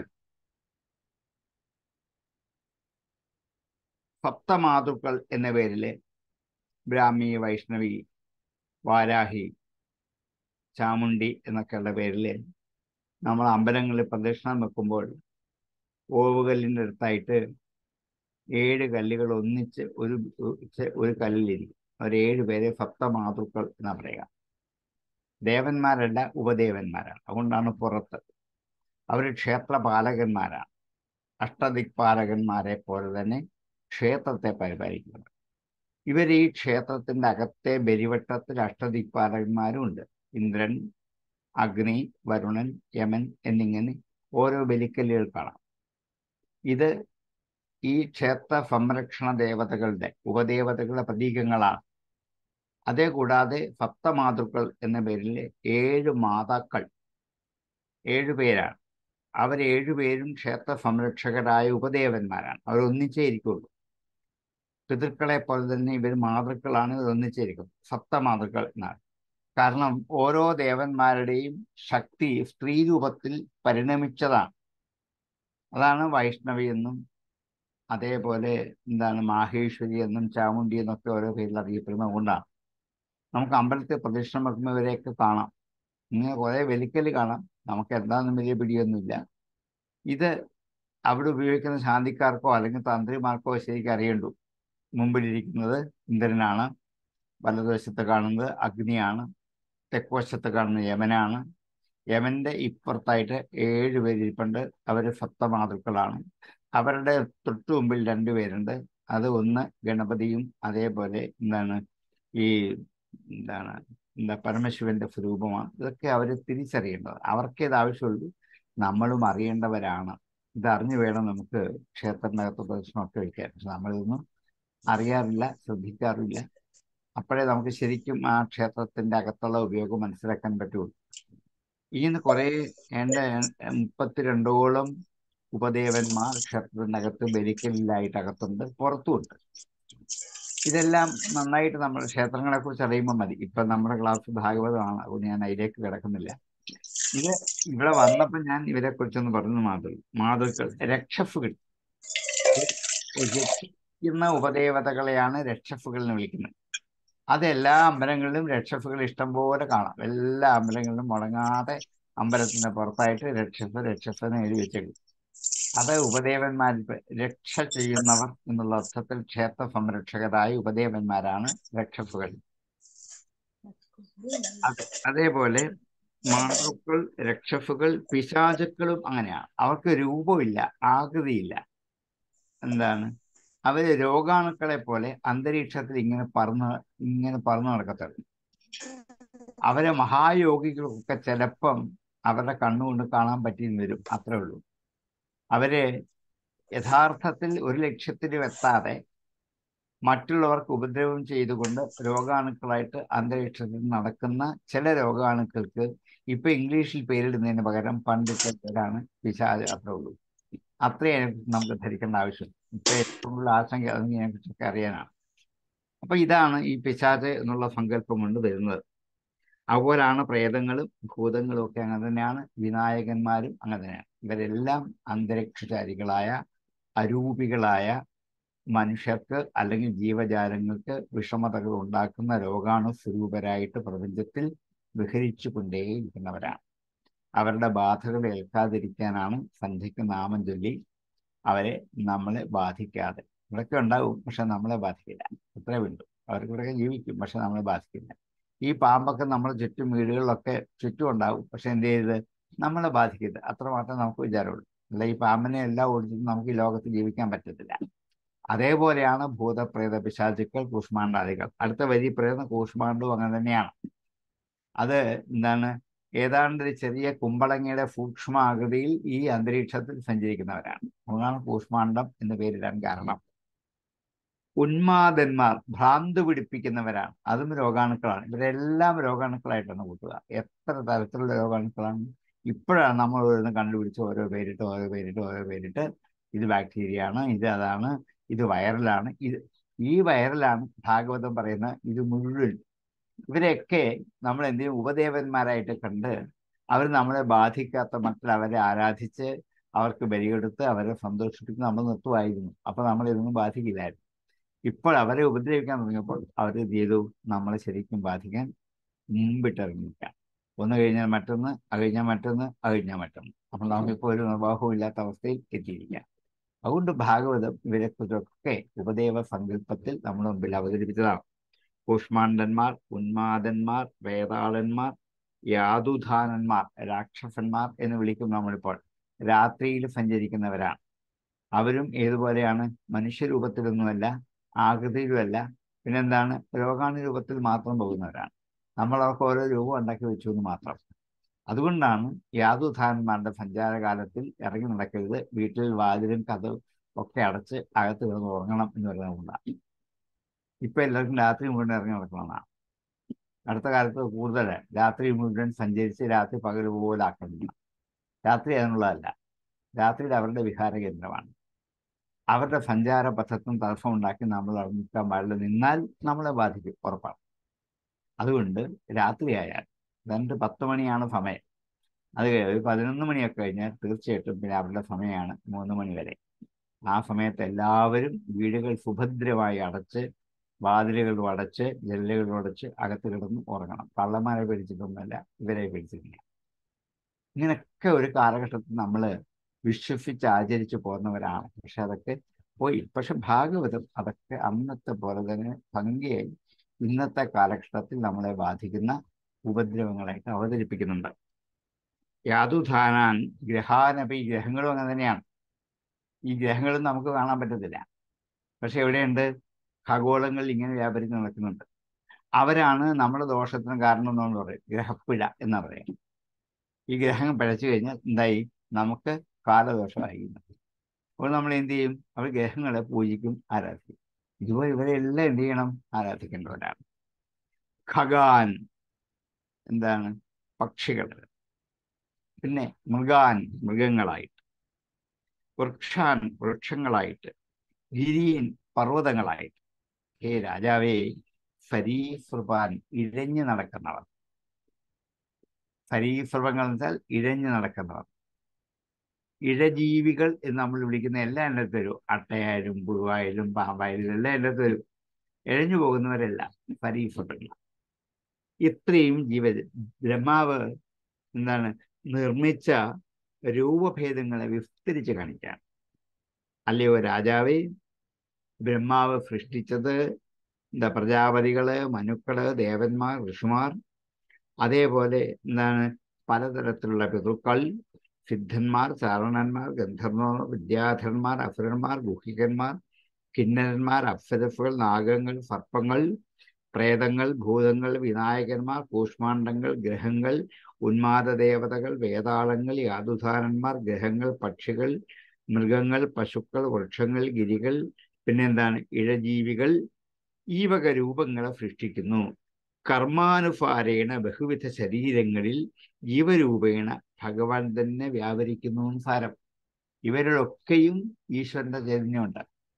സപ്തമാതൃക്കൾ എന്ന പേരിൽ ബ്രാഹ്മി വൈഷ്ണവി വാരാഹി ചാമുണ്ടി എന്നൊക്കെയുള്ള പേരിൽ നമ്മൾ അമ്പലങ്ങളിൽ പ്രദക്ഷിണം വെക്കുമ്പോൾ ഓവുകല്ലിൻ്റെ അടുത്തായിട്ട് ഏഴ് കല്ലുകൾ ഒന്നിച്ച് ഒരു ഒരു കല്ലിലിരിക്കും അവർ ഏഴ് പേരെ സപ്തമാതൃക്കൾ എന്നാ പറയുക ദേവന്മാരല്ല ഉപദേവന്മാരാണ് അതുകൊണ്ടാണ് പുറത്ത് അവർ ക്ഷേത്രപാലകന്മാരാണ് അഷ്ടദിക്പാലകന്മാരെ പോലെ തന്നെ ക്ഷേത്രത്തെ പരിപാലിക്കുന്നത് ഇവർ ഈ ക്ഷേത്രത്തിൻ്റെ അകത്തെ ബലിവട്ടത്തിൽ അഷ്ടദിക്പാലകന്മാരും ഉണ്ട് ഇന്ദ്രൻ അഗ്നി വരുണൻ യമൻ എന്നിങ്ങനെ ഓരോ ബലിക്കല്ലുകൾ കാണാം ഇത് ഈ ക്ഷേത്ര സംരക്ഷണ ദേവതകളുടെ ഉപദേവതകളുടെ പ്രതീകങ്ങളാണ് അതേ കൂടാതെ സപ്തമാതൃക്കൾ എന്ന പേരിൽ ഏഴ് മാതാക്കൾ ഏഴു പേരാണ് അവർ ഏഴുപേരും ക്ഷേത്ര സംരക്ഷകരായ ഉപദേവന്മാരാണ് അവർ ഒന്നിച്ചേ ഇരിക്കുള്ളൂ പിതൃക്കളെ പോലെ തന്നെ ഇവർ മാതൃക്കളാണ് ഇവർ ഒന്നിച്ചിരിക്കും സപ്തമാതൃക്കൾ എന്നാണ് കാരണം ഓരോ ദേവന്മാരുടെയും ശക്തി സ്ത്രീ രൂപത്തിൽ പരിണമിച്ചതാണ് അതാണ് വൈഷ്ണവി എന്നും അതേപോലെ എന്താണ് മാഹേശ്വരി എന്നും ചാമുണ്ടി എന്നൊക്കെ ഓരോ പേരിൽ അറിയപ്പെടുന്നത് കൊണ്ടാണ് നമുക്ക് അമ്പലത്തിൽ പ്രദക്ഷിണം വെക്കുമ്പോൾ ഇവരെയൊക്കെ കാണാം ഇങ്ങനെ കുറേ വെലിക്കൽ കാണാം നമുക്ക് എന്താണെന്നും വലിയ പിടിയൊന്നുമില്ല ഇത് അവിടെ ഉപയോഗിക്കുന്ന ശാന്തിക്കാർക്കോ അല്ലെങ്കിൽ തന്ത്രിമാർക്കോ ശരിക്കും അറിയണ്ടു മുമ്പിലിരിക്കുന്നത് ഇന്ദ്രനാണ് വലതുവശത്ത് കാണുന്നത് അഗ്നിയാണ് തെക്കുവശത്ത് കാണുന്നത് യമനാണ് യമന്റെ ഇപ്പുറത്തായിട്ട് ഏഴ് പേരിരിപ്പുണ്ട് അവർ സപ്തമാതൃക്കളാണ് അവരുടെ തൊട്ടു മുമ്പിൽ രണ്ടുപേരുണ്ട് അത് ഒന്ന് ഗണപതിയും അതേപോലെ എന്താണ് ഈ എന്താണ് എന്താ പരമശിവന്റെ സ്വരൂപമാണ് ഇതൊക്കെ അവർ തിരിച്ചറിയേണ്ടത് അവർക്കേ ഇത് ആവശ്യമുള്ളൂ നമ്മളും അറിയേണ്ടവരാണ് ഇതറിഞ്ഞു വേണം നമുക്ക് ക്ഷേത്രത്തിനകത്ത് പ്രദർശനമൊക്കെ വയ്ക്കാൻ പക്ഷെ നമ്മളിതൊന്നും അറിയാറില്ല ശ്രദ്ധിക്കാറില്ല അപ്പോഴേ നമുക്ക് ശരിക്കും ആ ക്ഷേത്രത്തിന്റെ അകത്തുള്ള ഉപയോഗം മനസ്സിലാക്കാൻ പറ്റുള്ളൂ ഇങ്ങനെ കുറെ എൻ്റെ മുപ്പത്തിരണ്ടോളം ഉപദേവന്മാർ ക്ഷേത്രത്തിനകത്ത് ബലിക്കലിലായിട്ട് അകത്തുണ്ട് പുറത്തുമുണ്ട് ഇതെല്ലാം നന്നായിട്ട് നമ്മൾ ക്ഷേത്രങ്ങളെ കുറിച്ച് അറിയുമ്പോൾ മതി ഇപ്പൊ നമ്മുടെ ക്ലാസ് ഭാഗവതമാണ് അതുകൊണ്ട് ഞാൻ അതിലേക്ക് കിടക്കുന്നില്ല ഇത് ഇവിടെ വന്നപ്പോൾ ഞാൻ ഇവരെ കുറിച്ചൊന്ന് പറഞ്ഞു മാതൃ മാതൃക്കൾ രക്ഷഫുകൾ രക്ഷിക്കുന്ന ഉപദേവതകളെയാണ് രക്ഷഫുകൾ എന്ന് വിളിക്കുന്നത് അത് എല്ലാ അമ്പലങ്ങളിലും രക്ഷഫുകൾ ഇഷ്ടംപോലെ കാണാം എല്ലാ അമ്പലങ്ങളിലും മുടങ്ങാതെ അമ്പലത്തിന്റെ പുറത്തായിട്ട് രക്ഷഫ് രക്ഷഫ് എന്ന് എഴുതി വെച്ചേക്കും അത് ഉപദേവന്മാരിൽ രക്ഷ ചെയ്യുന്നവർ എന്നുള്ള അർത്ഥത്തിൽ ക്ഷേത്ര സംരക്ഷകരായ ഉപദേവന്മാരാണ് രക്ഷഫുകൾ അത് അതേപോലെ മാതൃക്കൾ രക്ഷഫുകൾ പിശാചുക്കളും അങ്ങനെയാണ് അവർക്ക് രൂപമില്ല ആകൃതിയില്ല എന്താണ് അവര് രോഗാണുക്കളെ പോലെ അന്തരീക്ഷത്തിൽ ഇങ്ങനെ പറന്ന് ഇങ്ങനെ പറന്നു നടക്കത്തുള്ളൂ അവരെ മഹായോഗികൾക്കൊക്കെ ചിലപ്പം അവരുടെ കണ്ണുകൊണ്ട് കാണാൻ പറ്റിയെന്ന് വരും അത്രേ ഉള്ളൂ അവര് യഥാർത്ഥത്തിൽ ഒരു ലക്ഷ്യത്തിലും എത്താതെ മറ്റുള്ളവർക്ക് ഉപദ്രവം ചെയ്തുകൊണ്ട് രോഗാണുക്കളായിട്ട് അന്തരീക്ഷത്തിൽ നടക്കുന്ന ചില രോഗാണുക്കൾക്ക് ഇപ്പൊ ഇംഗ്ലീഷിൽ പേരിടുന്നതിന് പകരം പണ്ടത്തെ പേരാണ് പിശാജ് അത്രേ ഉള്ളൂ അത്രേ നമുക്ക് ധരിക്കേണ്ട ആവശ്യം ഇപ്പൊ ഏറ്റവും കൂടുതൽ ആശങ്ക അതിനെ കുറിച്ചൊക്കെ അറിയാനാണ് അപ്പൊ ഇതാണ് ഈ പിശാജ് എന്നുള്ള സങ്കല്പം കൊണ്ട് വരുന്നത് അതുപോലാണ് പ്രേതങ്ങളും ഭൂതങ്ങളും ഒക്കെ അങ്ങനെ തന്നെയാണ് വിനായകന്മാരും അങ്ങനെ തന്നെയാണ് ഇവരെല്ലാം അന്തരീക്ഷചാരികളായ അരൂപികളായ മനുഷ്യർക്ക് അല്ലെങ്കിൽ ജീവജാലങ്ങൾക്ക് വിഷമതകൾ ഉണ്ടാക്കുന്ന രോഗാണു സ്വരൂപരായിട്ട് പ്രപഞ്ചത്തിൽ വിഹരിച്ചു കൊണ്ടേയിരിക്കുന്നവരാണ് അവരുടെ ബാധകൾ ഏൽക്കാതിരിക്കാനാണ് സന്ധ്യയ്ക്ക് നാമം ചൊല്ലി അവരെ നമ്മളെ ബാധിക്കാതെ ഇവിടെയൊക്കെ ഉണ്ടാവും പക്ഷെ നമ്മളെ ബാധിക്കില്ല അത്രേ വേണ്ടു അവർക്ക് ഇവിടെയൊക്കെ ജീവിക്കും പക്ഷെ നമ്മളെ ബാധിക്കില്ല ഈ പാമ്പൊക്കെ നമ്മുടെ ചുറ്റും വീടുകളിലൊക്കെ ചുറ്റും ഉണ്ടാവും പക്ഷെ എന്ത് ചെയ്ത് നമ്മളെ ബാധിക്കരുത് അത്രമാത്രം നമുക്ക് വിചാരമുള്ളൂ അല്ല ഈ പാമ്പിനെ എല്ലാം ഓടിച്ചിട്ട് നമുക്ക് ഈ ലോകത്ത് ജീവിക്കാൻ പറ്റത്തില്ല അതേപോലെയാണ് ഭൂതപ്രേത പിശാചുക്കൾ കൂഷ്മാണ്ഡാദികൾ അടുത്ത വരി പ്രേത കൂഷ്മാണ്ഡവും അങ്ങനെ തന്നെയാണ് അത് എന്താണ് ഏതാണ്ട് ഒരു ചെറിയ കുമ്പളങ്ങയുടെ സൂക്ഷ്മ ആകൃതിയിൽ ഈ അന്തരീക്ഷത്തിൽ സഞ്ചരിക്കുന്നവരാണ് അതാണ് കൂഷ്മാണ്ഡം എന്ന് പേരിടാൻ കാരണം ഉന്മാദന്മാർ ഭ്രാന്ത് പിടിപ്പിക്കുന്നവരാണ് അതും രോഗാണുക്കളാണ് ഇവരെല്ലാം രോഗാണുക്കളായിട്ടാണ് കൂട്ടുക എത്ര തരത്തിലുള്ള രോഗാണുക്കളാണ് ഇപ്പോഴാണ് നമ്മൾ ഓരോന്ന് കണ്ടുപിടിച്ച് ഓരോ പേരിട്ട് ഓരോ പേരിട്ട് ഓരോ പേരിട്ട് ഇത് ബാക്ടീരിയ ആണ് ഇത് അതാണ് ഇത് വൈറലാണ് ഇത് ഈ വൈറലാണ് ഭാഗവതം പറയുന്ന ഇത് മുഴുവൻ ഇവരെയൊക്കെ നമ്മൾ എന്തെങ്കിലും ഉപദേവന്മാരായിട്ട് കണ്ട് അവർ നമ്മളെ ബാധിക്കാത്ത മക്കൾ അവരെ ആരാധിച്ച് അവർക്ക് ബലിയെടുത്ത് അവരെ സന്തോഷിപ്പിച്ച് നമ്മൾ നിർത്തുമായിരുന്നു അപ്പൊ നമ്മൾ ഇതൊന്നും ബാധിക്കില്ലായിരുന്നു ഇപ്പോൾ അവരെ ഉപദ്രവിക്കാൻ തുടങ്ങിയപ്പോൾ അവർ എന്ത് ചെയ്തു നമ്മളെ ശരിക്കും ബാധിക്കാൻ മുമ്പിട്ടിറങ്ങിയിരിക്കാം ഒന്ന് കഴിഞ്ഞാൽ മറ്റൊന്ന് അത് കഴിഞ്ഞാൽ മറ്റൊന്ന് അത് കഴിഞ്ഞാൽ മറ്റൊന്ന് അപ്പോൾ നമുക്കിപ്പോൾ ഒരു നിർവാഹവും ഇല്ലാത്ത അവസ്ഥയിൽ എത്തിയിരിക്കാം അതുകൊണ്ട് ഭാഗവതം ഇവരെ കുറിച്ചൊക്കെ ഉപദേവ സങ്കല്പത്തിൽ നമ്മുടെ മുമ്പിൽ അവതരിപ്പിച്ചതാണ് കൂഷ്മാണ്ഡന്മാർ ഉന്മാദന്മാർ വേതാളന്മാർ യാതുധാനന്മാർ രാക്ഷസന്മാർ എന്ന് വിളിക്കും നമ്മളിപ്പോൾ രാത്രിയിൽ സഞ്ചരിക്കുന്നവരാണ് അവരും ഏതുപോലെയാണ് മനുഷ്യരൂപത്തിലൊന്നുമല്ല ആകൃതിയിലുമല്ല പിന്നെന്താണ് രോഗാണു രൂപത്തിൽ മാത്രം പോകുന്നവരാണ് നമ്മൾ അവർക്ക് ഓരോ രൂപം ഉണ്ടാക്കി വെച്ചു എന്ന് മാത്രം അതുകൊണ്ടാണ് യാതുധാനന്മാരുടെ സഞ്ചാരകാലത്തിൽ ഇറങ്ങി നടക്കരുത് വീട്ടിൽ വാതിലും കഥ ഒക്കെ അടച്ച് അകത്ത് കിടന്ന് ഉറങ്ങണം എന്ന് പറയുന്നതുകൊണ്ടാണ് ഇപ്പൊ എല്ലാവർക്കും രാത്രി മുഴുവൻ ഇറങ്ങി നടക്കണമെന്നാണ് അടുത്ത കാലത്ത് കൂടുതൽ രാത്രി മുഴുവൻ സഞ്ചരിച്ച് രാത്രി പകൽ പോലെ ആക്കണം രാത്രി അതിനുള്ളതല്ല രാത്രിയിൽ അവരുടെ വിഹാര കേന്ദ്രമാണ് അവരുടെ സഞ്ചാര പഥത്തും തടസ്സമുണ്ടാക്കി നമ്മൾ അവിടെ നിൽക്കാൻ പാടില്ല നിന്നാൽ നമ്മളെ ബാധിക്കും ഉറപ്പാണ് അതുകൊണ്ട് രാത്രിയായാൽ രണ്ട് പത്ത് മണിയാണ് സമയം അത് ഒരു പതിനൊന്ന് മണിയൊക്കെ കഴിഞ്ഞാൽ തീർച്ചയായിട്ടും പിന്നെ അവരുടെ സമയമാണ് മൂന്ന് മണി വരെ ആ സമയത്ത് എല്ലാവരും വീടുകൾ സുഭദ്രമായി അടച്ച് വാതിലുകളും അടച്ച് ജനലുകളും അടച്ച് അകത്ത് കിടന്ന് ഉറങ്ങണം കള്ളന്മാരെ പേടിച്ചിട്ടൊന്നുമല്ല ഇവരെ പേടിച്ചിട്ടില്ല ഇങ്ങനെയൊക്കെ ഒരു കാലഘട്ടത്തിൽ നമ്മൾ വിശ്വസിച്ച് ആചരിച്ചു പോകുന്നവരാണ് പക്ഷെ അതൊക്കെ പോയി പക്ഷെ ഭാഗവതം അതൊക്കെ അന്നത്തെ പോലെ തന്നെ ഭംഗിയായി ഇന്നത്തെ കാലഘട്ടത്തിൽ നമ്മളെ ബാധിക്കുന്ന ഉപദ്രവങ്ങളായിട്ട് അവതരിപ്പിക്കുന്നുണ്ട് യാതുധാനാൻ ഗ്രഹാനപി ഗ്രഹങ്ങളും അങ്ങനെ തന്നെയാണ് ഈ ഗ്രഹങ്ങളും നമുക്ക് കാണാൻ പറ്റത്തില്ല പക്ഷെ എവിടെയുണ്ട് ഖഗോളങ്ങൾ ഇങ്ങനെ വ്യാപരിച്ച് നടക്കുന്നുണ്ട് അവരാണ് നമ്മുടെ ദോഷത്തിന് കാരണം എന്ന് പറയും ഗ്രഹപ്പിഴ എന്ന് പറയാം ഈ ഗ്രഹം പിഴച്ചു കഴിഞ്ഞാൽ എന്തായി നമുക്ക് കാലദോഷമായി അപ്പോൾ നമ്മൾ എന്ത് ചെയ്യും അവർ ഗ്രഹങ്ങളെ പൂജിക്കും ആരാധിക്കും ഇതുപോലെ ഇവരെല്ലാം എന്ത് ചെയ്യണം ആരാധിക്കേണ്ടവരാണ് ഖഗാൻ എന്താണ് പക്ഷികൾ പിന്നെ മൃഗാൻ മൃഗങ്ങളായിട്ട് വൃക്ഷാൻ വൃക്ഷങ്ങളായിട്ട് ഗിരീൻ പർവ്വതങ്ങളായിട്ട് ഹേ രാജാവേ സരീസൃപാൻ ഇഴഞ്ഞു നടക്കുന്നവർ സരീസൃപങ്ങൾ എന്ന് വെച്ചാൽ ഇഴഞ്ഞു നടക്കുന്നവർ ഇഴജീവികൾ എന്ന് നമ്മൾ വിളിക്കുന്ന എല്ലാം എൻ്റെ അടുത്ത് വരും അട്ടയായാലും പുഴുവായാലും പാമ്പായാലും എല്ലാം എൻ്റെ അടുത്ത് വരും ഇഴഞ്ഞു പോകുന്നവരെല്ലാം സരീസൃപങ്ങൾ ഇത്രയും ജീവ ബ്രഹ്മാവ് എന്താണ് നിർമ്മിച്ച രൂപഭേദങ്ങളെ വിസ്തരിച്ച് കാണിക്കാൻ അല്ലയോ രാജാവേ ബ്രഹ്മാവ് സൃഷ്ടിച്ചത് എന്താ പ്രജാപതികള് മനുക്കള് ദേവന്മാർ ഋഷിമാർ അതേപോലെ എന്താണ് പലതരത്തിലുള്ള പിതൃക്കൾ സിദ്ധന്മാർ ചാരണന്മാർ ഗന്ധർവന്മാർ വിദ്യാധരന്മാർ അസുരന്മാർ ഗുഹികന്മാർ കിന്നരന്മാർ അപ്സരസുകൾ നാഗങ്ങൾ സർപ്പങ്ങൾ പ്രേതങ്ങൾ ഭൂതങ്ങൾ വിനായകന്മാർ കൂഷ്മാണ്ഡങ്ങൾ ഗ്രഹങ്ങൾ ഉന്മാദ ദേവതകൾ വേതാളങ്ങൾ യാതുധാരന്മാർ ഗ്രഹങ്ങൾ പക്ഷികൾ മൃഗങ്ങൾ പശുക്കൾ വൃക്ഷങ്ങൾ ഗിരികൾ പിന്നെന്താണ് ഇഴജീവികൾ ഈ വക രൂപങ്ങളെ സൃഷ്ടിക്കുന്നു കർമാനുസാരേണ ബഹുവിധ ശരീരങ്ങളിൽ ജീവരൂപേണ ഭഗവാൻ തന്നെ വ്യാപരിക്കുന്നു സാരം ഇവരിലൊക്കെയും ഈശ്വരന്റെ ചൈതന്യമുണ്ട്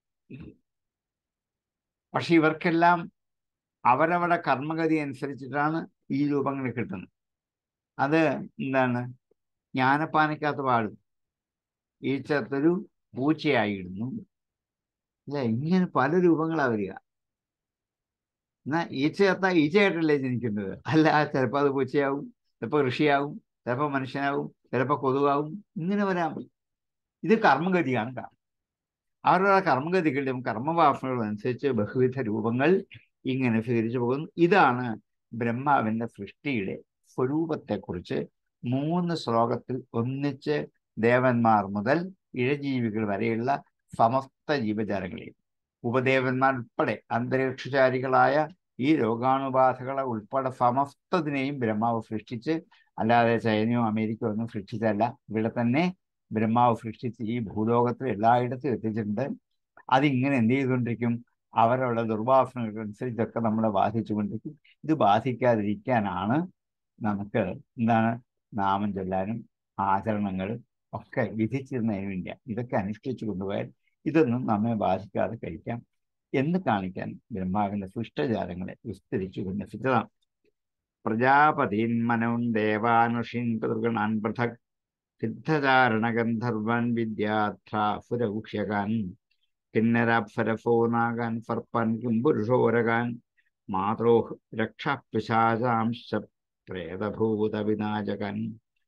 പക്ഷെ ഇവർക്കെല്ലാം അവരവരുടെ കർമ്മഗതി അനുസരിച്ചിട്ടാണ് ഈ രൂപങ്ങൾ കിട്ടുന്നത് അത് എന്താണ് ജ്ഞാനപ്പാനക്കകത്ത് പാടും ഈച്ചത്തൊരു പൂച്ചയായിടുന്നു അല്ല ഇങ്ങനെ പല രൂപങ്ങളാ വരിക എന്നാ ഈച്ചയത്ത ഈച്ചയായിട്ടല്ലേ ജനിക്കുന്നത് അല്ല ചിലപ്പോൾ അത് പൂച്ചയാവും ചിലപ്പോൾ ഋഷിയാവും ചിലപ്പോൾ മനുഷ്യനാവും ചിലപ്പോൾ കൊതുകാവും ഇങ്ങനെ വരാൻ ഇത് കർമ്മഗതിയാണ് കാരണം അവരുടെ കർമ്മഗതികളുടെയും കർമ്മവാസനകളും അനുസരിച്ച് ബഹുവിധ രൂപങ്ങൾ ഇങ്ങനെ സ്വീകരിച്ചു പോകുന്നു ഇതാണ് ബ്രഹ്മാവിന്റെ സൃഷ്ടിയുടെ സ്വരൂപത്തെക്കുറിച്ച് മൂന്ന് ശ്ലോകത്തിൽ ഒന്നിച്ച് ദേവന്മാർ മുതൽ ഇഴജീവികൾ വരെയുള്ള സമസ്ത ജീവജാലങ്ങളെയും ഉപദേവന്മാർ ഉൾപ്പെടെ അന്തരീക്ഷചാരികളായ ഈ രോഗാണുബാധകളെ ഉൾപ്പെടെ സമസ്തതിനെയും ബ്രഹ്മാവ് സൃഷ്ടിച്ച് അല്ലാതെ ചൈനയോ അമേരിക്കയോ ഒന്നും സൃഷ്ടിച്ചല്ല ഇവിടെ തന്നെ ബ്രഹ്മാവ് സൃഷ്ടിച്ച് ഈ ഭൂലോകത്തിൽ എല്ലായിടത്തും എത്തിച്ചിട്ടുണ്ട് അതിങ്ങനെ എന്ത് ചെയ്തുകൊണ്ടിരിക്കും അവരുടെ ദുർവാസനകൾക്കനുസരിച്ചൊക്കെ നമ്മളെ ബാധിച്ചുകൊണ്ടിരിക്കും ഇത് ബാധിക്കാതിരിക്കാനാണ് നമുക്ക് എന്താണ് നാമം ചൊല്ലാനും ആചരണങ്ങളും ഒക്കെ വിധിച്ചിരുന്നതിന് വേണ്ടിയാണ് ഇതൊക്കെ അനുഷ്ഠിച്ചു കൊണ്ടുപോയാൽ ഇതൊന്നും നമ്മെ ബാധിക്കാതെ കഴിക്കാം എന്ന് കാണിക്കാൻ ബ്രഹ്മാവിന്റെ സൃഷ്ടജാലങ്ങളെ വിസ്തരിച്ചു വിന്യസിച്ചതാണ് പ്രജാപതീൻ മനോൻ ദേവാനുഷീൻ പിതൃഗണാൻ പൃഥക് സിദ്ധചാരണഗന്ധർവൻ വിദ്യാധ്രാസുരൗക്ഷ്യകാൻ കിന്നരാപ്സരഫോനാകാൻ സർപ്പൻ കിംപുരുഷോരകാൻ മാതോ രക്ഷപിശാചാംശ പ്രേതഭൂതവിനാശകൻ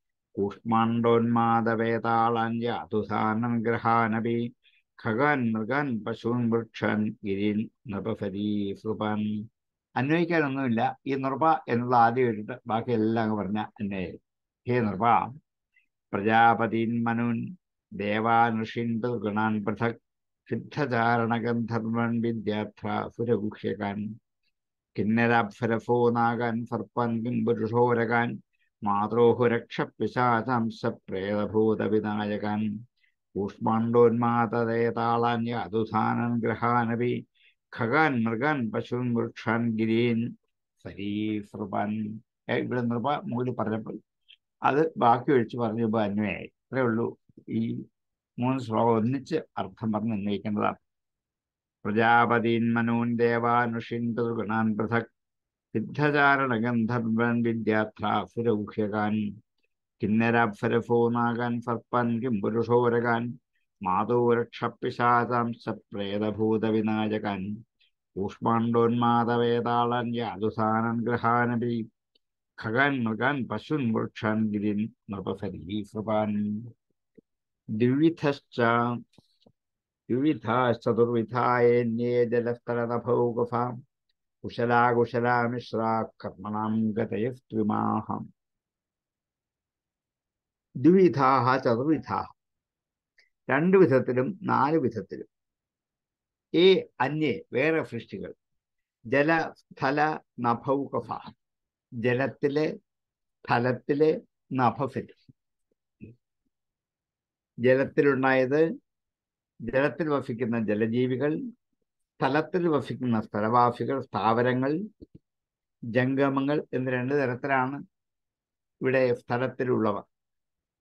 കൂഷ്മാണ്ഡോന്മാദവേതാളാൻ യാതുസാനൻ ഗ്രഹാനപി ഖഗാൻ മൃഗാൻ പശൂൻ വൃക്ഷൻ ഗിരിൻ നൃപസരീസൃപൻ അന്വയിക്കാനൊന്നുമില്ല ഈ നൃപ എന്നുള്ള ആദ്യം ഇട്ടിട്ട് ബാക്കി എല്ലാം അങ്ങ് പറഞ്ഞ അന്വയം ഹേ നൃപ പ്രജാപതീൻ മനുൻ ദേവാനുഷിൻ ഗുണാൻ പൃഥക് സിദ്ധചാരണഗന്ധർവൻ വിദ്യാധ്രാസുരഗുഹ്യകാൻ കിന്നരാപ്സരഫോനാകാൻ സർപ്പൻ കിംപുരുഷോരകാൻ മാതൃഹുരക്ഷപിശാചംശ പ്രേതഭൂതവിനായകാൻ കൂഷ്മാണ്ഡോന്മാതേതാളാൻ യാതുധാനൻ ഗ്രഹാനപി ഖഗാൻ മൃഗാൻ പശുൻ വൃക്ഷാൻ ഗിരീൻ സരീസൃപൻ ഇവിടെ നൃപ മൂല് പറഞ്ഞപ്പോൾ അത് ബാക്കി ഒഴിച്ച് പറഞ്ഞപ്പോൾ അന്വയായി ഇത്രയേ ഉള്ളൂ ഈ മൂന്ന് ശ്ലോകം ഒന്നിച്ച് അർത്ഥം പറഞ്ഞ് അന്വയിക്കേണ്ടതാണ് പ്രജാപതീൻ മനൂൻ ദേവാനുഷിൻ പിതൃഗണാൻ പൃഥക് സിദ്ധചാരണഗന്ധർവൻ വിദ്യാധ്രാസുരൗഹ്യകാൻ കിന്നരാപ്സരഫോനാകാൻ സർപ്പൻ കിംപുരുഷോരകാൻ മാതോരക്ഷപ്പിശാചാംശ പ്രേതഭൂതവിനായകാൻ കൂഷ്മാണ്ഡോന്മാദവേതാളൻ യാതുസാനൻ ഗ്രഹാനപി ഖഗാൻ മൃഗാൻ പശുൻ വൃക്ഷാൻ ഗിരിൻ നൃപസരീസൃപാൻ ദ്വിവിധശ്ച ദ്വിവിധാശ്ചതുർവിധായേന്യേ ജലസ്ഥലതഭൗഗഫ കുശലാകുശലാമിശ്രാ കർമ്മണാം ഗതയസ്ത്വിമാഹം ദ്വിവിധാഹ ചതുർവിധാഹ രണ്ടു വിധത്തിലും നാല് വിധത്തിലും ഏ അന്യേ വേറെ സൃഷ്ടികൾ ജല സ്ഥല നഭൗകഫ ജലത്തിലെ സ്ഥലത്തിലെ നഭസിൽ ജലത്തിലുണ്ടായത് ജലത്തിൽ വസിക്കുന്ന ജലജീവികൾ സ്ഥലത്തിൽ വസിക്കുന്ന സ്ഥലവാസികൾ സ്ഥാവരങ്ങൾ ജംഗമങ്ങൾ എന്ന് രണ്ട് തരത്തിലാണ് ഇവിടെ സ്ഥലത്തിലുള്ളവ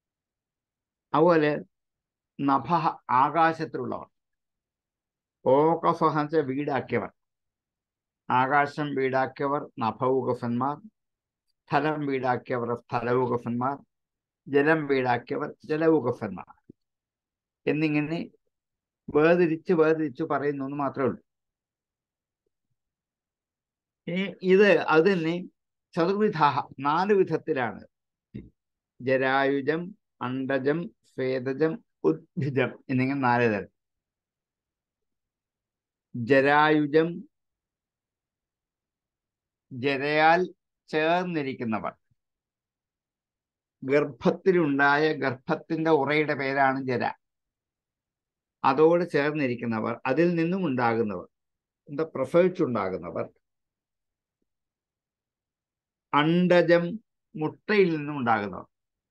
അതുപോലെ നഭ ആകാശത്തിലുള്ളവർ ഓകഫഹ എന്ന് വെച്ചാൽ വീടാക്കിയവർ ആകാശം വീടാക്കിയവർ നഭൗകഫന്മാർ സ്ഥലം വീടാക്കിയവർ സ്ഥലൗകഫന്മാർ ജലം വീടാക്കിയവർ ജലൗകഫന്മാർ എന്നിങ്ങനെ വേർതിരിച്ച് വേർതിരിച്ച് പറയുന്നു എന്ന് മാത്രമേ ഉള്ളൂ ഇനി ഇത് അത് തന്നെ ചതുർവിധ നാല് വിധത്തിലാണ് ജരായുജം അണ്ടജം സ്വേദജം ഉദ്ഭിജം എന്നിങ്ങനെ നാല് തരം ജരായുജം ജരയാൽ ചേർന്നിരിക്കുന്നവർ ഗർഭത്തിലുണ്ടായ ഗർഭത്തിന്റെ ഉറയുടെ പേരാണ് ജര അതോട് ചേർന്നിരിക്കുന്നവർ അതിൽ നിന്നും ഉണ്ടാകുന്നവർ എന്താ പ്രസവിച്ചുണ്ടാകുന്നവർ അണ്ടജം മുട്ടയിൽ നിന്നും ഉണ്ടാകുന്നവർ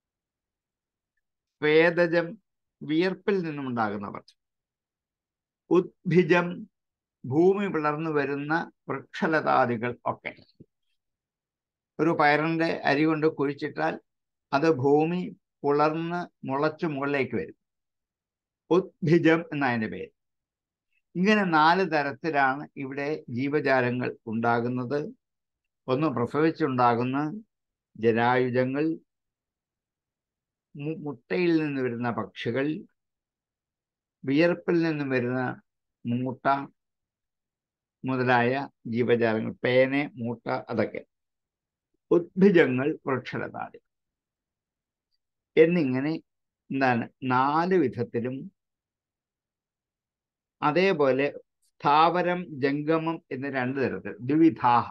സ്വേദജം വിയർപ്പിൽ നിന്നും ഉണ്ടാകുന്നവർ ഉദ്ഭിജം ഭൂമി പിളർന്നു വരുന്ന വൃക്ഷലതാദികൾ ഒക്കെ ഒരു പയറിന്റെ അരി കൊണ്ട് കുഴിച്ചിട്ടാൽ അത് ഭൂമി പുളർന്ന് മുളച്ചു മുകളിലേക്ക് വരും ഉദ്ഭിജം എന്നതിൻ്റെ പേര് ഇങ്ങനെ നാല് തരത്തിലാണ് ഇവിടെ ജീവജാലങ്ങൾ ഉണ്ടാകുന്നത് ഒന്ന് പ്രസവിച്ചുണ്ടാകുന്ന ജരായുധങ്ങൾ മുട്ടയിൽ നിന്ന് വരുന്ന പക്ഷികൾ വിയർപ്പിൽ നിന്ന് വരുന്ന മൂട്ട മുതലായ ജീവജാലങ്ങൾ പേന മൂട്ട അതൊക്കെ ഉദ്ഭിജങ്ങൾ വൃക്ഷലതാടി എന്നിങ്ങനെ എന്താണ് നാല് വിധത്തിലും അതേപോലെ സ്ഥാവരം ജംഗമം എന്ന രണ്ട് തരത്തിൽ ദ്വിവിധാഹ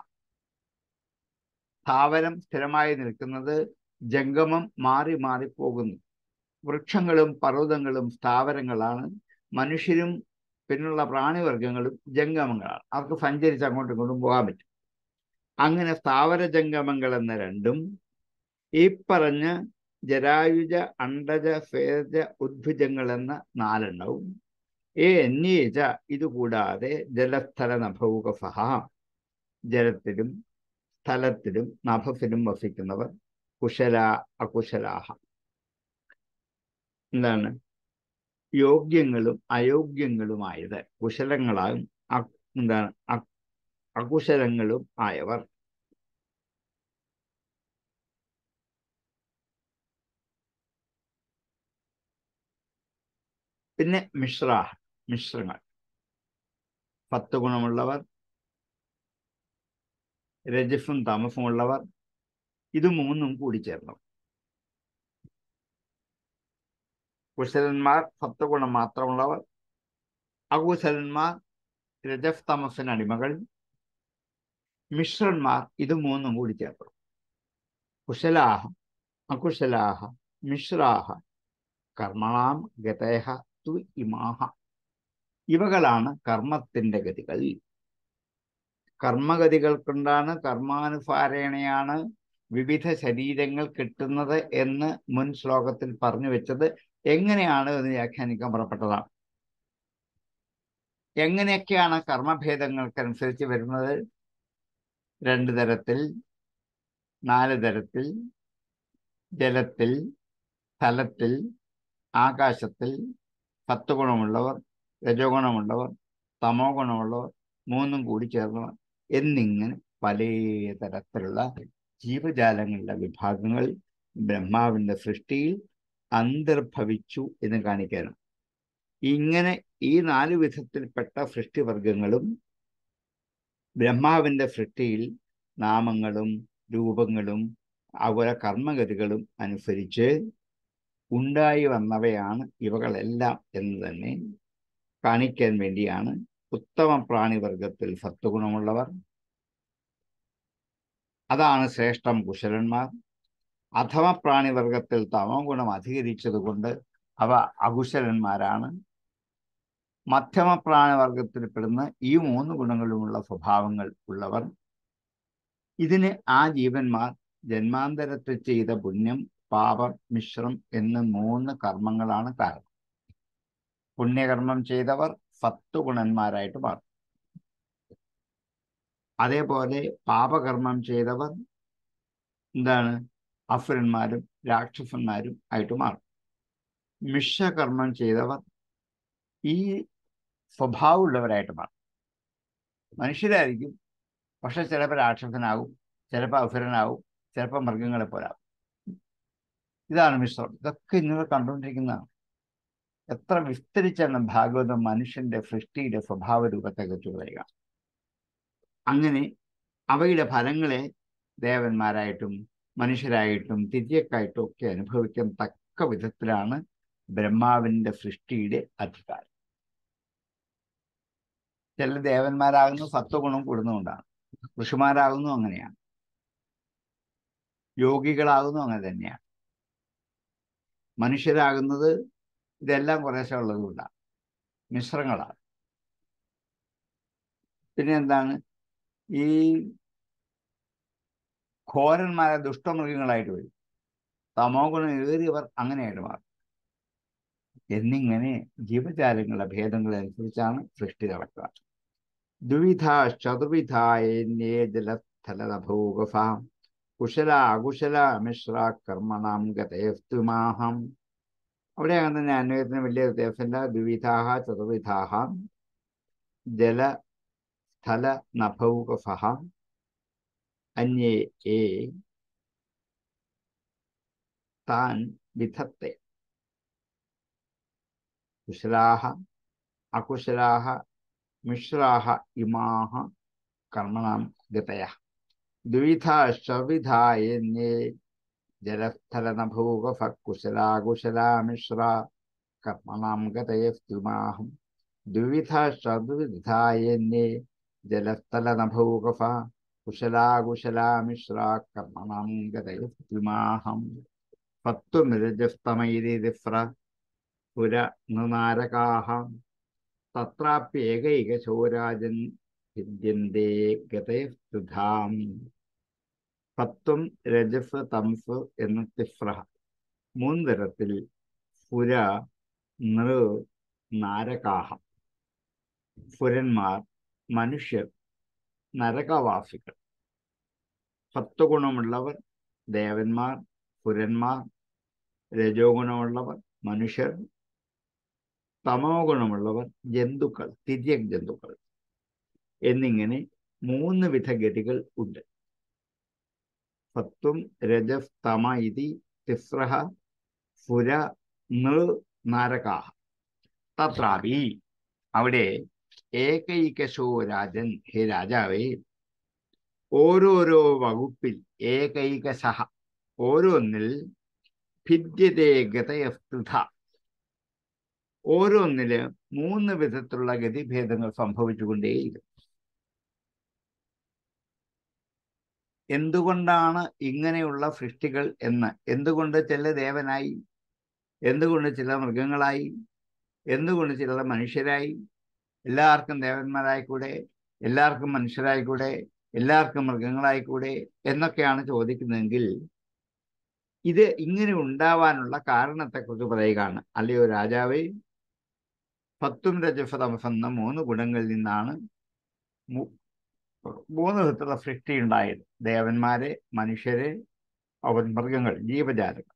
സ്ഥാവരം സ്ഥിരമായി നിൽക്കുന്നത് ജംഗമം മാറി മാറി പോകുന്നു വൃക്ഷങ്ങളും പർവ്വതങ്ങളും സ്ഥാവരങ്ങളാണ് മനുഷ്യരും പിന്നുള്ള പ്രാണിവർഗങ്ങളും ജംഗമങ്ങളാണ് അവർക്ക് സഞ്ചരിച്ച് അങ്ങോട്ടും ഇങ്ങോട്ടും പോകാൻ പറ്റും അങ്ങനെ സ്ഥാവര ജംഗമങ്ങൾ എന്ന രണ്ടും ഈ പറഞ്ഞ ജരായുജ അണ്ടജ സ്വേദജ ഉദ്ഭിജങ്ങൾ എന്ന നാലെണ്ണവും ഏ അന്യേജ ഇതുകൂടാതെ ജലസ്ഥല നഭൗകഫഹ ജലത്തിലും സ്ഥലത്തിലും നഭസിലും വസിക്കുന്നവർ കുശല അകുശലാഹ എന്താണ് യോഗ്യങ്ങളും അയോഗ്യങ്ങളുമായത് കുശലങ്ങളായും എന്താണ് അകുശലങ്ങളും ആയവർ പിന്നെ മിശ്രാഹ മിശ്രങ്ങൾ പത്ത് ഗുണമുള്ളവർ രജസും തമസും ഉള്ളവർ ഇത് മൂന്നും കൂടി ചേർന്നു കുശലന്മാർ സത്വഗുണം മാത്രമുള്ളവർ അകുശലന്മാർ രജസ് തമസിന് അടിമകൾ മിശ്രന്മാർ ഇത് മൂന്നും കൂടി ചേർന്നു കുശലാഹ അകുശലാഹ മിശ്രാഹ കർമ്മണാം ഗതേഹ തു ഇമാഹ ഇവകളാണ് കർമ്മത്തിന്റെ ഗതികൾ കർമ്മഗതികൾ കൊണ്ടാണ് കർമാനുസാരേണയാണ് വിവിധ ശരീരങ്ങൾ കിട്ടുന്നത് എന്ന് മുൻ ശ്ലോകത്തിൽ പറഞ്ഞു വെച്ചത് എങ്ങനെയാണ് എന്ന് വ്യാഖ്യാനിക്കാൻ പുറപ്പെട്ടതാണ് എങ്ങനെയൊക്കെയാണ് കർമ്മഭേദങ്ങൾക്കനുസരിച്ച് വരുന്നത് രണ്ട് തരത്തിൽ നാല് തരത്തിൽ ജലത്തിൽ സ്ഥലത്തിൽ ആകാശത്തിൽ സത്വഗുണമുള്ളവർ രജോഗുണമുള്ളവർ തമോ ഗുണമുള്ളവർ മൂന്നും കൂടി ചേർന്നവർ എന്നിങ്ങനെ പല തരത്തിലുള്ള ജീവജാലങ്ങളുടെ വിഭാഗങ്ങൾ ബ്രഹ്മാവിന്റെ സൃഷ്ടിയിൽ അന്തർഭവിച്ചു എന്ന് കാണിക്കാനും ഇങ്ങനെ ഈ നാല് വിധത്തിൽപ്പെട്ട സൃഷ്ടിവർഗങ്ങളും ബ്രഹ്മാവിന്റെ സൃഷ്ടിയിൽ നാമങ്ങളും രൂപങ്ങളും അതുപോലെ കർമ്മഗതികളും അനുസരിച്ച് ഉണ്ടായി വന്നവയാണ് ഇവകളെല്ലാം എന്ന് തന്നെ കാണിക്കാൻ വേണ്ടിയാണ് ഉത്തമ പ്രാണിവർഗത്തിൽ സത്വഗുണമുള്ളവർ അതാണ് ശ്രേഷ്ഠം കുശലന്മാർ അധമ പ്രാണിവർഗത്തിൽ തമോ ഗുണം അധികരിച്ചതുകൊണ്ട് അവ അകുശലന്മാരാണ് മധ്യമ പ്രാണിവർഗത്തിൽപ്പെടുന്ന ഈ മൂന്ന് ഗുണങ്ങളുമുള്ള സ്വഭാവങ്ങൾ ഉള്ളവർ ഇതിന് ആ ജീവന്മാർ ജന്മാന്തരത്തിൽ ചെയ്ത പുണ്യം പാപം മിശ്രം എന്ന് മൂന്ന് കർമ്മങ്ങളാണ് കാരണം പുണ്യകർമ്മം ചെയ്തവർ സത്വഗുണന്മാരായിട്ട് മാറും അതേപോലെ പാപകർമ്മം ചെയ്തവർ എന്താണ് അസുരന്മാരും രാക്ഷസന്മാരും ആയിട്ട് മാറും മിശ്രകർമ്മം ചെയ്തവർ ഈ സ്വഭാവമുള്ളവരായിട്ട് മാറും മനുഷ്യരായിരിക്കും പക്ഷെ ചിലപ്പോൾ രാക്ഷസനാകും ചിലപ്പോൾ അസുരനാകും ചിലപ്പോൾ മൃഗങ്ങളെ പോലാകും ഇതാണ് മിശ്രം ഇതൊക്കെ ഇന്നിവർ കണ്ടുകൊണ്ടിരിക്കുന്നതാണ് എത്ര വിസ്തരിച്ചാണ് ഭാഗവതം മനുഷ്യന്റെ സൃഷ്ടിയുടെ സ്വഭാവ രൂപത്തെക്കുറിച്ച് പറയുക അങ്ങനെ അവയുടെ ഫലങ്ങളെ ദേവന്മാരായിട്ടും മനുഷ്യരായിട്ടും തിര്യക്കായിട്ടും ഒക്കെ അനുഭവിക്കാൻ തക്ക വിധത്തിലാണ് ബ്രഹ്മാവിന്റെ സൃഷ്ടിയുടെ അധികാരം ചില ദേവന്മാരാകുന്ന സത്വഗുണം കൂടുന്നതുകൊണ്ടാണ് ഋഷിമാരാകുന്നു അങ്ങനെയാണ് യോഗികളാകുന്നു അങ്ങനെ തന്നെയാണ് മനുഷ്യരാകുന്നത് ഇതെല്ലാം കുറേശ്ശെ ഉള്ളതുകൊണ്ടാണ് മിശ്രങ്ങളാണ് പിന്നെ എന്താണ് ഈ ഘോരന്മാരെ ദുഷ്ടമൃഗങ്ങളായിട്ട് വരും തമോ ഗുണം ഏറിയവർ അങ്ങനെയായിട്ട് മാറും എന്നിങ്ങനെ ജീവജാലങ്ങളുടെ ഭേദങ്ങളനുസരിച്ചാണ് സൃഷ്ടി നടക്കുക ദ്വിധ ചതുർവിധായന്യേ ജലസ്ഥലഭൂഗഫ കുശല അകുശല മിശ്ര കർമ്മണം ഗതയസ്തുമാഹം അവിടെ അങ്ങനെ തന്നെ അന്വയത്തിന് വലിയ വ്യത്യാസമില്ല ദ്വിവിധാഹ ചതുർവിധാഹ ജല സ്ഥല നഭൗകഫ അന്യേ ഏ താൻ വിധത്തെ കുശലാഹ അകുശലാഹ മിശ്രാഹ ഇമാഹ കർമ്മണാം ഗതയ ദ്വിധാശ്ചവിധായന്യേ ജലസ്ഥലനഭൂകഫ കുശലാകുശലാ മിശ്ര കർമ്മണാം ഗതയസ്തുമാഹം ദ്വിധാശ്ചതുവിധായന്യേ ജലസ്ഥലനഭൂകഫ കുശലാകുശലാ മിശ്ര കർമ്മണാം ഗതയസ്തുമാഹം പത്വമിരജസ്തമൈരിഫ്ര പുര നൃനാരകാഹ തത്രാപ്യേകൈകശോരാജൻ ഭിദ്യന്തേ ഗതയസ്തുധാം പത്വം രജസ് തംസ് എന്ന തിഫ്ര മൂന്ന് തരത്തിൽ പുര നൃ നാരകാഹ പുരന്മാർ മനുഷ്യർ നരകവാസികൾ സത്വഗുണമുള്ളവർ ദേവന്മാർ പുരന്മാർ രജോഗുണമുള്ളവർ മനുഷ്യർ തമോ ഗുണമുള്ളവർ ജന്തുക്കൾ തിര്യക് ജന്തുക്കൾ എന്നിങ്ങനെ മൂന്ന് വിധ ഗതികൾ ഉണ്ട് സത്വം രജസ് തമ ഇതി തിസ്രഹ പുര നൃ നാരകാഹ തത്രാപി അവിടെ ഏകൈകശോ രാജൻ ഹേ രാജാവേ ഓരോരോ വകുപ്പിൽ ഏകൈകശഹ ഓരോന്നിൽ ഭിദ്യതേ ഗതയസ്തുത ഓരോന്നില് മൂന്ന് വിധത്തിലുള്ള ഗതിഭേദങ്ങൾ സംഭവിച്ചുകൊണ്ടേയിരിക്കും എന്തുകൊണ്ടാണ് ഇങ്ങനെയുള്ള സൃഷ്ടികൾ എന്ന് എന്തുകൊണ്ട് ചില ദേവനായി എന്തുകൊണ്ട് ചില മൃഗങ്ങളായി എന്തുകൊണ്ട് ചില മനുഷ്യരായി എല്ലാവർക്കും ദേവന്മാരായിക്കൂടെ എല്ലാവർക്കും മനുഷ്യരായിക്കൂടെ എല്ലാവർക്കും മൃഗങ്ങളായിക്കൂടെ എന്നൊക്കെയാണ് ചോദിക്കുന്നതെങ്കിൽ ഇത് ഇങ്ങനെ ഉണ്ടാവാനുള്ള കാരണത്തെക്കുറിച്ച് പറയുകയാണ് അല്ലയോ രാജാവേ പത്തും രജഫതമസ് എന്ന മൂന്ന് ഗുണങ്ങളിൽ നിന്നാണ് മൂന്ന് വിധത്തിലുള്ള സൃഷ്ടി ഉണ്ടായത് ദേവന്മാരെ മനുഷ്യരെ അവൻ മൃഗങ്ങൾ ജീവജാലങ്ങൾ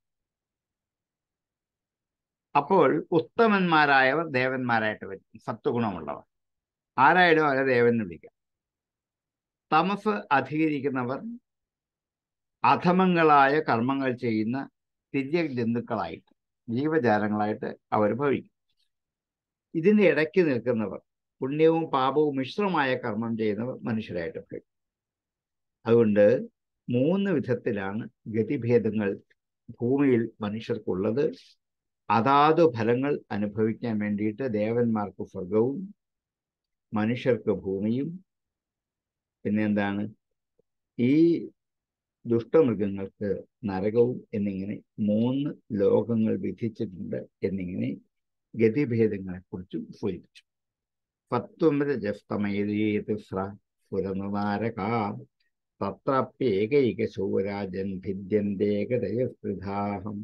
അപ്പോൾ ഉത്തമന്മാരായവർ ദേവന്മാരായിട്ട് വരും സത്വഗുണമുള്ളവർ ആരായാലും അവരെ ദേവൻ എന്ന് വിളിക്കാം തമസ് അധികരിക്കുന്നവർ അധമങ്ങളായ കർമ്മങ്ങൾ ചെയ്യുന്ന തിര്യ ജന്തുക്കളായിട്ട് ജീവജാലങ്ങളായിട്ട് അവർ ഭവിക്കും ഇതിൻ്റെ ഇടയ്ക്ക് നിൽക്കുന്നവർ പുണ്യവും പാപവും മിശ്രമായ കർമ്മം ചെയ്യുന്നവർ മനുഷ്യരായിട്ട് ഭവിക്കും അതുകൊണ്ട് മൂന്ന് വിധത്തിലാണ് ഗതിഭേദങ്ങൾ ഭൂമിയിൽ മനുഷ്യർക്കുള്ളത് അതാത് ഫലങ്ങൾ അനുഭവിക്കാൻ വേണ്ടിയിട്ട് ദേവന്മാർക്ക് സ്വർഗവും മനുഷ്യർക്ക് ഭൂമിയും പിന്നെ എന്താണ് ഈ ദുഷ്ടമൃഗങ്ങൾക്ക് നരകവും എന്നിങ്ങനെ മൂന്ന് ലോകങ്ങൾ വിധിച്ചിട്ടുണ്ട് എന്നിങ്ങനെ ഗതിഭേദങ്ങളെക്കുറിച്ചും സൂചിപ്പിച്ചു പത്തൊമ്പത് ജസ്തമേതിസ്ര പുരനാരക തത്രപ്യേകൈക ശൂരാജൻ ഭിദ്യന്തേകതയസ്തൃധാഹം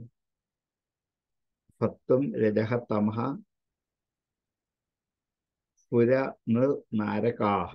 സത്വം രജഃ തമഃ പുര നാരകാഹ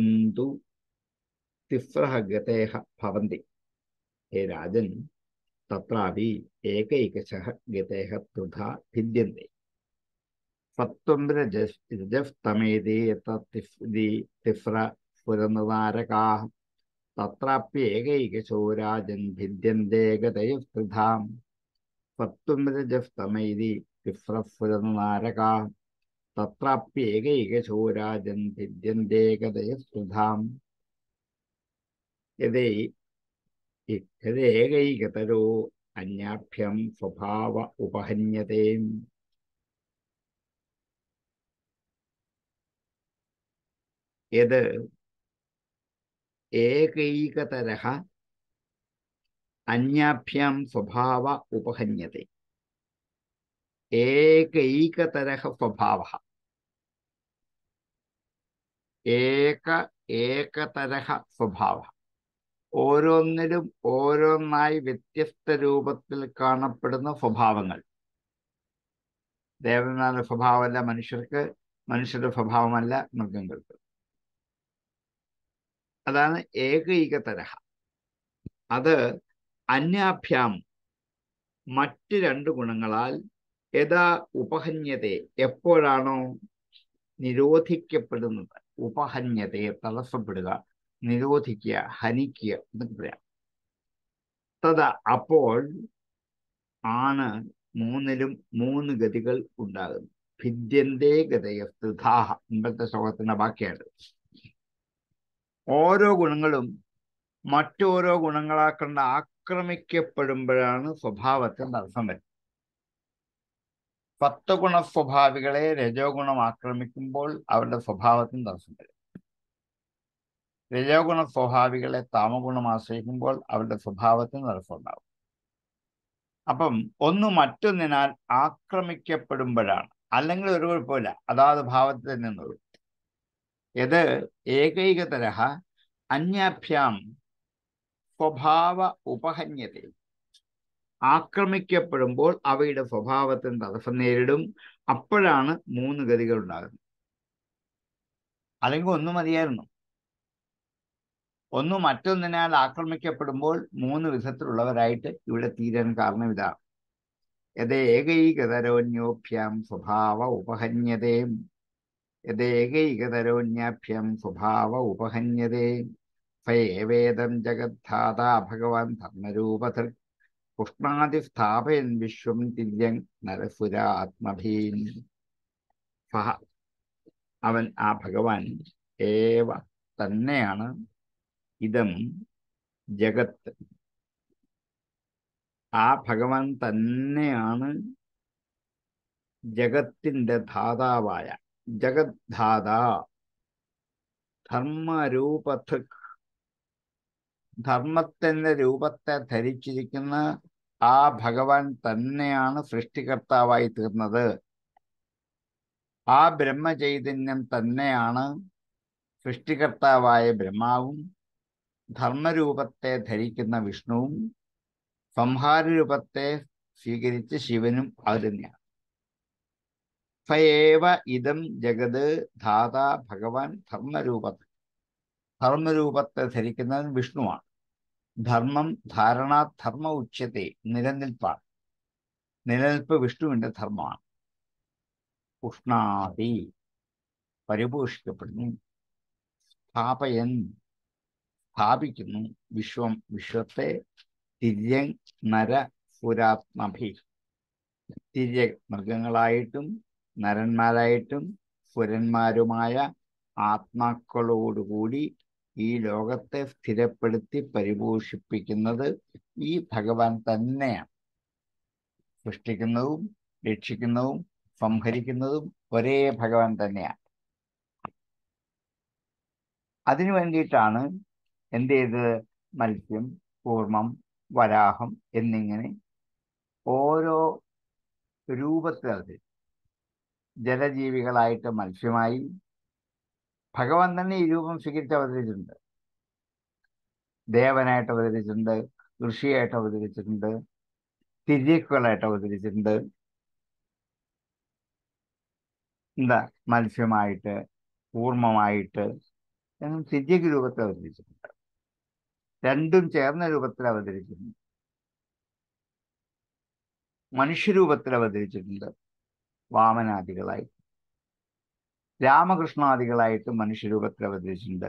തിര്യജന്തു തിസ്രഹ ഗതേഹ ഭവന്തി ഹേ രാജൻ തത്രാപി ഏകൈകശഃ ഗതേഹ ത്രിധാ ഭിദ്യന്തെ സത്വം രജസ് രജഃ തമേതി യത്തതിഫ്തി തിഫ്ര പുരനതാരകാः തത്രാപ്യേകൈകശോ രാജൻ ഭിദ്യന്തെ ഗതയഃ ത്രിധാം സത്വം രജഃ തമേതി തിഫ്ര പുരനതാരകാः തത്രാപ്യേകൈകശോ രാജൻ ഭിദ്യന്തെ ഗതയഃ ത്രിധാം യതേ യതേകൈകതരോ അന്യാഭ്യം സ്വഭാവ ഉപഹന്യതേ യത് ഏകൈകതരഃ അന്യാഭ്യാം സ്വഭാവ ഉപഹന്യത്തെ ഏകൈകതരഃ സ്വഭാവः ഏക ഏകതരഃ സ്വഭാവः ഓരോന്നിലും ഓരോന്നായി വ്യത്യസ്ത രൂപത്തിൽ കാണപ്പെടുന്ന സ്വഭാവങ്ങൾ ദേവന്മാരുടെ സ്വഭാവമല്ല മനുഷ്യർക്ക് മനുഷ്യരുടെ സ്വഭാവമല്ല മൃഗങ്ങൾക്ക് അതാണ് ഏകൈകതരഹ അത് അന്യാഭ്യാം മറ്റ് രണ്ട് ഗുണങ്ങളാൽ യഥാ ഉപഹന്യത്തെ എപ്പോഴാണോ നിരോധിക്കപ്പെടുന്നത് ഉപഹന്യതയെ തടസ്സപ്പെടുക നിരോധിക്കുക ഹനിക്കുക എന്നൊക്കെ പറയാം തഥാ അപ്പോൾ ആണ് മൂന്നിലും മൂന്ന് ഗതികൾ ഉണ്ടാകുന്നത് ഭിദ്യന്തേ ഗതയ സ്ഥിതാഹ മുമ്പത്തെ ശ്ലോകത്തിന്റെ ബാക്കിയാണ് ഓരോ ഗുണങ്ങളും മറ്റോരോ ഗുണങ്ങളാ കണ്ട് ആക്രമിക്കപ്പെടുമ്പോഴാണ് സ്വഭാവത്തിൽ തടസ്സം വരുന്നത് സത്വഗുണ സ്വഭാവികളെ രജോ ഗുണം ആക്രമിക്കുമ്പോൾ അവരുടെ സ്വഭാവത്തിന് തടസ്സം വരും രജോ ഗുണ സ്വഭാവികളെ താമഗുണം ആശ്രയിക്കുമ്പോൾ അവരുടെ സ്വഭാവത്തിന് തടസ്സം ഉണ്ടാവും അപ്പം ഒന്ന് മറ്റൊന്നിനാൽ ആക്രമിക്കപ്പെടുമ്പോഴാണ് അല്ലെങ്കിൽ ഒരു കുഴപ്പമില്ല അതാത് ഭാവത്തിൽ തന്നെ നിന്നുള്ളൂ ഇത് ഏകൈകതരഹ അന്യാഭ്യാം സ്വഭാവ ഉപഹന്യത ആക്രമിക്കപ്പെടുമ്പോൾ അവയുടെ സ്വഭാവത്തിന് തടസ്സം നേരിടും അപ്പോഴാണ് മൂന്ന് ഗതികൾ ഉണ്ടാകുന്നത് അല്ലെങ്കിൽ ഒന്ന് മതിയായിരുന്നു ഒന്ന് മറ്റൊന്നിനാൽ ആക്രമിക്കപ്പെടുമ്പോൾ മൂന്ന് വിധത്തിലുള്ളവരായിട്ട് ഇവിടെ തീരാൻ കാരണം ഇതാണ് യഥേകൈകതരോന്യോഭ്യാം സ്വഭാവ ഉപഹന്യതേ യഥേകൈകതരോന്യാഭ്യം സ്വഭാവ ഉപഹന്യതേ ഫയേവേദം ജഗദ്ധാതാ ഭഗവാൻ ധർമ്മരൂപധൃ പുഷ്ണാതി സ്ഥാപയൻ വിശ്വം തിര്യൻ നരസുരാത്മഭീൻ ഫഹ അവൻ ആ ഭഗവാൻ ഏവ തന്നെയാണ് ഇതം ജഗത്ത് ആ ഭഗവാൻ തന്നെയാണ് ജഗത്തിന്റെ ധാതാവായ ജഗദ്ധാത ധർമ്മരൂപഥക് ധർമ്മത്തിന്റെ രൂപത്തെ ധരിച്ചിരിക്കുന്ന ആ ഭഗവാൻ തന്നെയാണ് സൃഷ്ടികർത്താവായി തീർന്നത് ആ ബ്രഹ്മചൈതന്യം തന്നെയാണ് സൃഷ്ടികർത്താവായ ബ്രഹ്മാവും ധർമ്മരൂപത്തെ ധരിക്കുന്ന വിഷ്ണുവും സംഹാരരൂപത്തെ സ്വീകരിച്ച ശിവനും അത് തന്നെയാണ് ഫയേവ ഇതം ജഗത് ധാത ഭഗവാൻ ധർമ്മരൂപത്തെ ധർമ്മരൂപത്തെ ധരിക്കുന്നവൻ വിഷ്ണുവാണ് ധർമ്മം ധാരണ ധർമ്മ ഉച്ചത്തെ നിലനിൽപ്പാണ് നിലനിൽപ്പ് വിഷ്ണുവിന്റെ ധർമ്മമാണ് ഉഷ്ണാതി പരിപോഷിക്കപ്പെടുന്നു സ്ഥാപയൻ സ്ഥാപിക്കുന്നു വിശ്വം വിശ്വത്തെ തിര്യൻ നര പുരാത്മഭി തിര്യ മൃഗങ്ങളായിട്ടും നരന്മാരായിട്ടും പുരന്മാരുമായ ആത്മാക്കളോടുകൂടി ഈ ലോകത്തെ സ്ഥിരപ്പെടുത്തി പരിപോഷിപ്പിക്കുന്നത് ഈ ഭഗവാൻ തന്നെയാണ് സൃഷ്ടിക്കുന്നതും രക്ഷിക്കുന്നതും സംഹരിക്കുന്നതും ഒരേ ഭഗവാൻ തന്നെയാണ് അതിനു വേണ്ടിയിട്ടാണ് എന്ത് ചെയ്തത് മത്സ്യം കൂർമ്മം വരാഹം എന്നിങ്ങനെ ഓരോ രൂപത്തിൽ അത് ജലജീവികളായിട്ട് മത്സ്യമായി ഭഗവാൻ തന്നെ ഈ രൂപം സ്വീകരിച്ച് അവതരിച്ചിട്ടുണ്ട് ദേവനായിട്ട് അവതരിച്ചിട്ടുണ്ട് ഋഷിയായിട്ട് അവതരിച്ചിട്ടുണ്ട് തിര്യക്കുകളായിട്ട് അവതരിച്ചിട്ടുണ്ട് എന്താ മത്സ്യമായിട്ട് കൂർമ്മമായിട്ട് എന്നും തിര്യക്ക് രൂപത്തിൽ അവതരിച്ചിട്ടുണ്ട് രണ്ടും ചേർന്ന രൂപത്തിൽ അവതരിച്ചിട്ടുണ്ട് മനുഷ്യരൂപത്തിൽ അവതരിച്ചിട്ടുണ്ട് വാമനാദികളായി രാമകൃഷ്ണാദികളായിട്ട് മനുഷ്യരൂപത്തിൽ അവതരിച്ചിട്ടുണ്ട്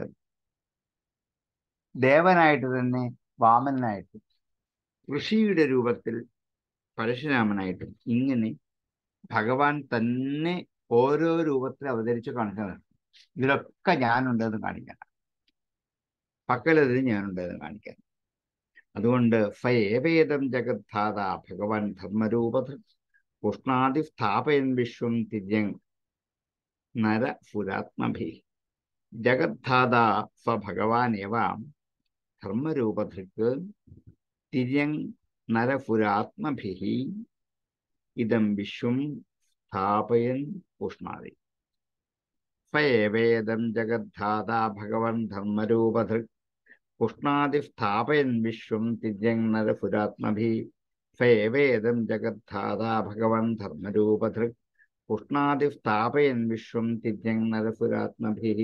ദേവനായിട്ട് തന്നെ വാമനായിട്ടും ഋഷിയുടെ രൂപത്തിൽ പരശുരാമനായിട്ടും ഇങ്ങനെ ഭഗവാൻ തന്നെ ഓരോ രൂപത്തിൽ അവതരിച്ച് കാണിക്കുന്നത് ഇതിലൊക്കെ ഞാനുണ്ടെന്ന് കാണിക്കണം പക്കലതിൽ ഞാനുണ്ടെന്ന് കാണിക്കാൻ അതുകൊണ്ട് ഫയേവേദം ജഗദ്ധാത ഭഗവാൻ ധർമ്മരൂപ ഉഷ്ണാദി സ്ഥാപയൻ വിശ്വം തിര്യൻ നര പുരാത്മഭി ജഗദ്ധാത സ ഭഗവാനേവ ധർമ്മരൂപധൃക്ക് തിര്യൻ നരപുരാത്മഭി ഇതം വിശ്വം സ്ഥാപയൻ ഉഷ്ണാദി ഫയേവേദം ജഗദ്ധാത ഭഗവൻ ധർമ്മരൂപധൃക് ഉഷ്ണാദി സ്ഥാപയൻ വിശ്വം തിര്യൻ നരപുരാത്മഭി ഫയേവേദം ജഗദ്ധാത ഭഗവൻ ധർമ്മരൂപധൃക് ഉഷ്ണാദി സ്ഥാപയൻ വിശ്വം തിര്യൻ നരപുരാത്മഭി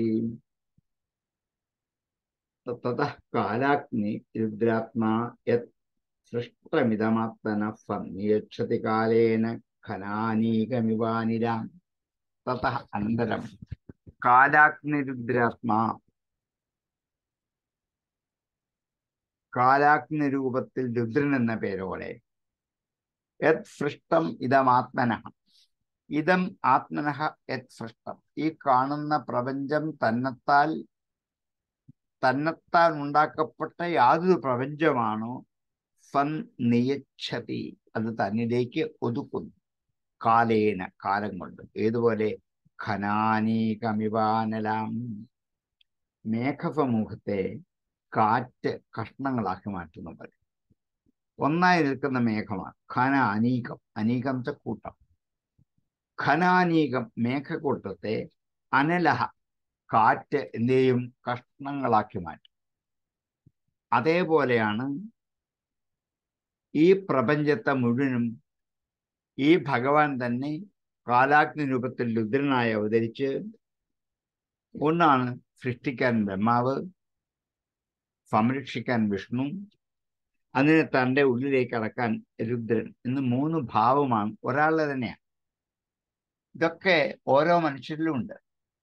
തതഃ കാലാഗ്നി രുദ്രാത്മാ യത് സൃഷ്ടമിതമാത്മന സന്നിയക്ഷതി കാലേന ഖനാനീകമിവാനിരാം തതഃ അനന്തരം കാലാഗ്നിരുദ്രാത്മാ കാലാഗ്നി രൂപത്തിൽ രുദ്രൻ എന്ന പേരോടെ യത് സൃഷ്ടം ഇതമാത്മന ഇതം ആത്മനഃ യത് സൃഷ്ടം ഈ കാണുന്ന പ്രപഞ്ചം തന്നെത്താൽ തന്നെത്താൻ ഉണ്ടാക്കപ്പെട്ട യാതൊരു പ്രപഞ്ചമാണോ സൻ നിയച്ഛതി അത് തന്നിലേക്ക് ഒതുക്കുന്നു കാലേന കാലം കൊണ്ട് ഏതുപോലെ ഖനാനീകമിവാനലാം മേഘസമൂഹത്തെ കാറ്റ് കഷ്ണങ്ങളാക്കി മാറ്റുന്ന പോലെ ഒന്നായി നിൽക്കുന്ന മേഘമാണ് ഖന അനീകം അനീകം ച കൂട്ടം ഖനാനീകം മേഘക്കൂട്ടത്തെ അനലഹ കാറ്റ് എന്തെയും കഷ്ണങ്ങളാക്കി മാറ്റും അതേപോലെയാണ് ഈ പ്രപഞ്ചത്തെ മുഴുവനും ഈ ഭഗവാൻ തന്നെ കാലാഗ്നി രൂപത്തിൽ രുദ്രനായി അവതരിച്ച് ഒന്നാണ് സൃഷ്ടിക്കാൻ ബ്രഹ്മാവ് സംരക്ഷിക്കാൻ വിഷ്ണു അതിനെ തൻ്റെ ഉള്ളിലേക്ക് അടക്കാൻ രുദ്രൻ എന്ന് മൂന്ന് ഭാവമാണ് ഒരാളുടെ തന്നെയാണ് ഇതൊക്കെ ഓരോ മനുഷ്യരിലും ഉണ്ട്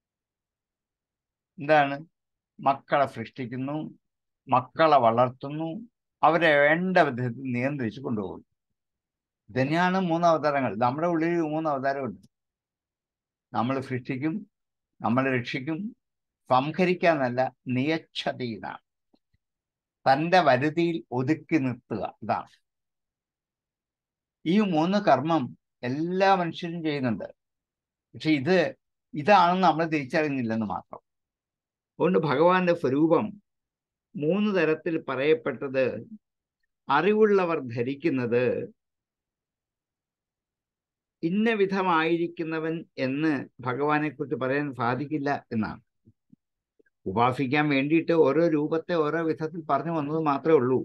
എന്താണ് മക്കളെ സൃഷ്ടിക്കുന്നു മക്കളെ വളർത്തുന്നു അവരെ വേണ്ട വിധത്തിൽ നിയന്ത്രിച്ച് കൊണ്ടുപോകും ഇതന്നെയാണ് മൂന്ന് അവതാരങ്ങൾ നമ്മുടെ ഉള്ളിൽ മൂന്ന് അവതാരമുണ്ട് നമ്മൾ സൃഷ്ടിക്കും നമ്മൾ രക്ഷിക്കും സംഹരിക്കാന്നല്ല നിയച്ഛതയിലാണ് തൻ്റെ വരുതിയിൽ ഒതുക്കി നിർത്തുക ഇതാണ് ഈ മൂന്ന് കർമ്മം എല്ലാ മനുഷ്യരും ചെയ്യുന്നുണ്ട് പക്ഷെ ഇത് ഇതാണെന്ന് നമ്മൾ തിരിച്ചറിയുന്നില്ലെന്ന് മാത്രം അതുകൊണ്ട് ഭഗവാന്റെ സ്വരൂപം മൂന്ന് തരത്തിൽ പറയപ്പെട്ടത് അറിവുള്ളവർ ധരിക്കുന്നത് ഇന്ന വിധമായിരിക്കുന്നവൻ എന്ന് ഭഗവാനെ കുറിച്ച് പറയാൻ സാധിക്കില്ല എന്നാണ് ഉപാസിക്കാൻ വേണ്ടിയിട്ട് ഓരോ രൂപത്തെ ഓരോ വിധത്തിൽ പറഞ്ഞു വന്നത് മാത്രമേ ഉള്ളൂ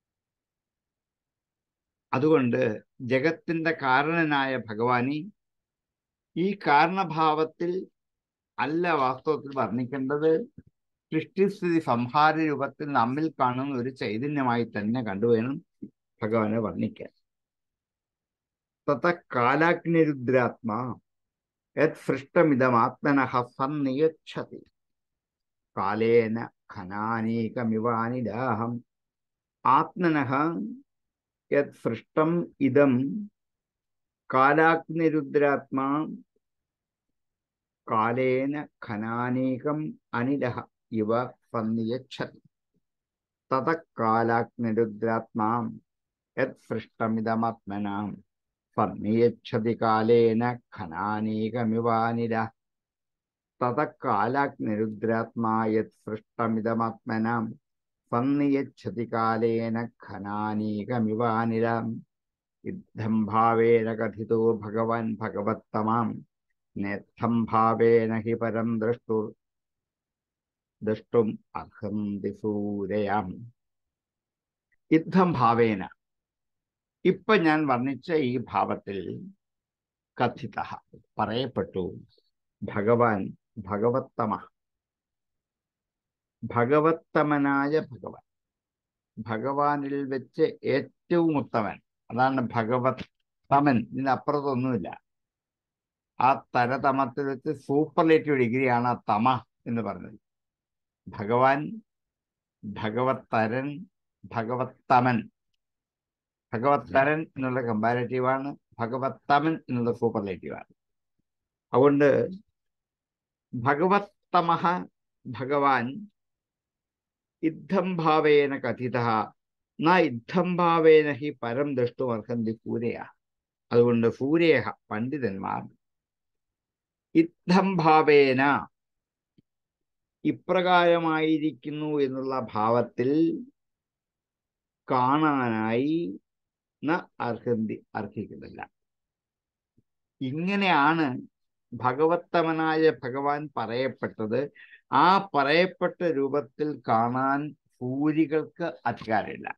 അതുകൊണ്ട് ജഗത്തിന്റെ കാരണനായ ഭഗവാനെ ഈ കാരണഭാവത്തിൽ അല്ല വാസ്തവത്തിൽ വർണ്ണിക്കേണ്ടത് സൃഷ്ടിസ്ഥിതി സംഹാര രൂപത്തിൽ നമ്മിൽ കാണുന്ന ഒരു ചൈതന്യമായി തന്നെ കണ്ടുവേണം ഭഗവാനെ വർണ്ണിക്കാൻ തത കാലാഗ്നിരുദ്രാത്മാ യത് സൃഷ്ടമിതമാത്മനഃ സന്നിയച്ഛതി കാലേന ഖനാനീകമിവാനിലാഹം ആത്മനഃ യത് സൃഷ്ടം ഇതം കാലാഗ്നിരുദ്രാത്മാ കാലേന ഖനാനീകം അനിലഃ ഇവ സന്നിയച്ഛതി തത കാലാഗ്നിരുദ്രാത്മാ യത് സൃഷ്ടമിതമാത്മനാം സന്നിയച്ഛതി കാലേന ഖനാനീകമിവാനില തത കാലാഗ്നിരുദ്രാത്മാ യത് സൃഷ്ടമിതമാത്മനാം സന്നിയച്ഛതി കാലേന ഖനാനീകമിവാനിലാം യുദ്ധം ഭാവേന കഥിതോ ഭഗവാൻ ഭഗവത്തമാം നേത്തം ഭാവേന ഹി പരം ദ്രഷ്ടു ദ്രഷ്ടും അഹം ദിസൂരയാം യുദ്ധം ഭാവേന ഇപ്പൊ ഞാൻ വർണ്ണിച്ച ഈ ഭാവത്തിൽ കഥിത പറയപ്പെട്ടു ഭഗവാൻ ഭഗവത്തമ ഭഗവത്തമനായ ഭഗവാൻ ഭഗവാനിൽ വെച്ച് ഏറ്റവും ഉത്തമൻ അതാണ് ഭഗവത് തമൻ ഇതിനപ്പുറത്തൊന്നുമില്ല ആ തരതമത്തിൽ വെച്ച് സൂപ്പർലേറ്റീവ് ഡിഗ്രിയാണ് ആ തമ എന്ന് പറഞ്ഞത് ഭഗവാൻ ഭഗവത്തരൻ ഭഗവത്തമൻ ഭഗവത്തരൻ എന്നുള്ള കമ്പാരറ്റീവാണ് ഭഗവത്തമൻ എന്നുള്ള സൂപ്പർലേറ്റീവാണ് അതുകൊണ്ട് ഭഗവത്തമഹ ഭഗവാൻ ഇദ്ധം ഭാവേന കഥിത ന ഇദ്ധം ഭാവേന ഹി പരം ദ്രഷ്ടുമർഹന്തി പൂരയ അതുകൊണ്ട് പൂരേഹ പണ്ഡിതന്മാർ ഇദ്ധം ഭാവേന ഇപ്രകാരമായിരിക്കുന്നു എന്നുള്ള ഭാവത്തിൽ കാണാനായി ന അർഹന്തി അർഹിക്കുന്നില്ല ഇങ്ങനെയാണ് ഭഗവത്തമനായ ഭഗവാൻ പറയപ്പെട്ടത് ആ പറയപ്പെട്ട രൂപത്തിൽ കാണാൻ ഭൂരികൾക്ക് അധികാരമില്ല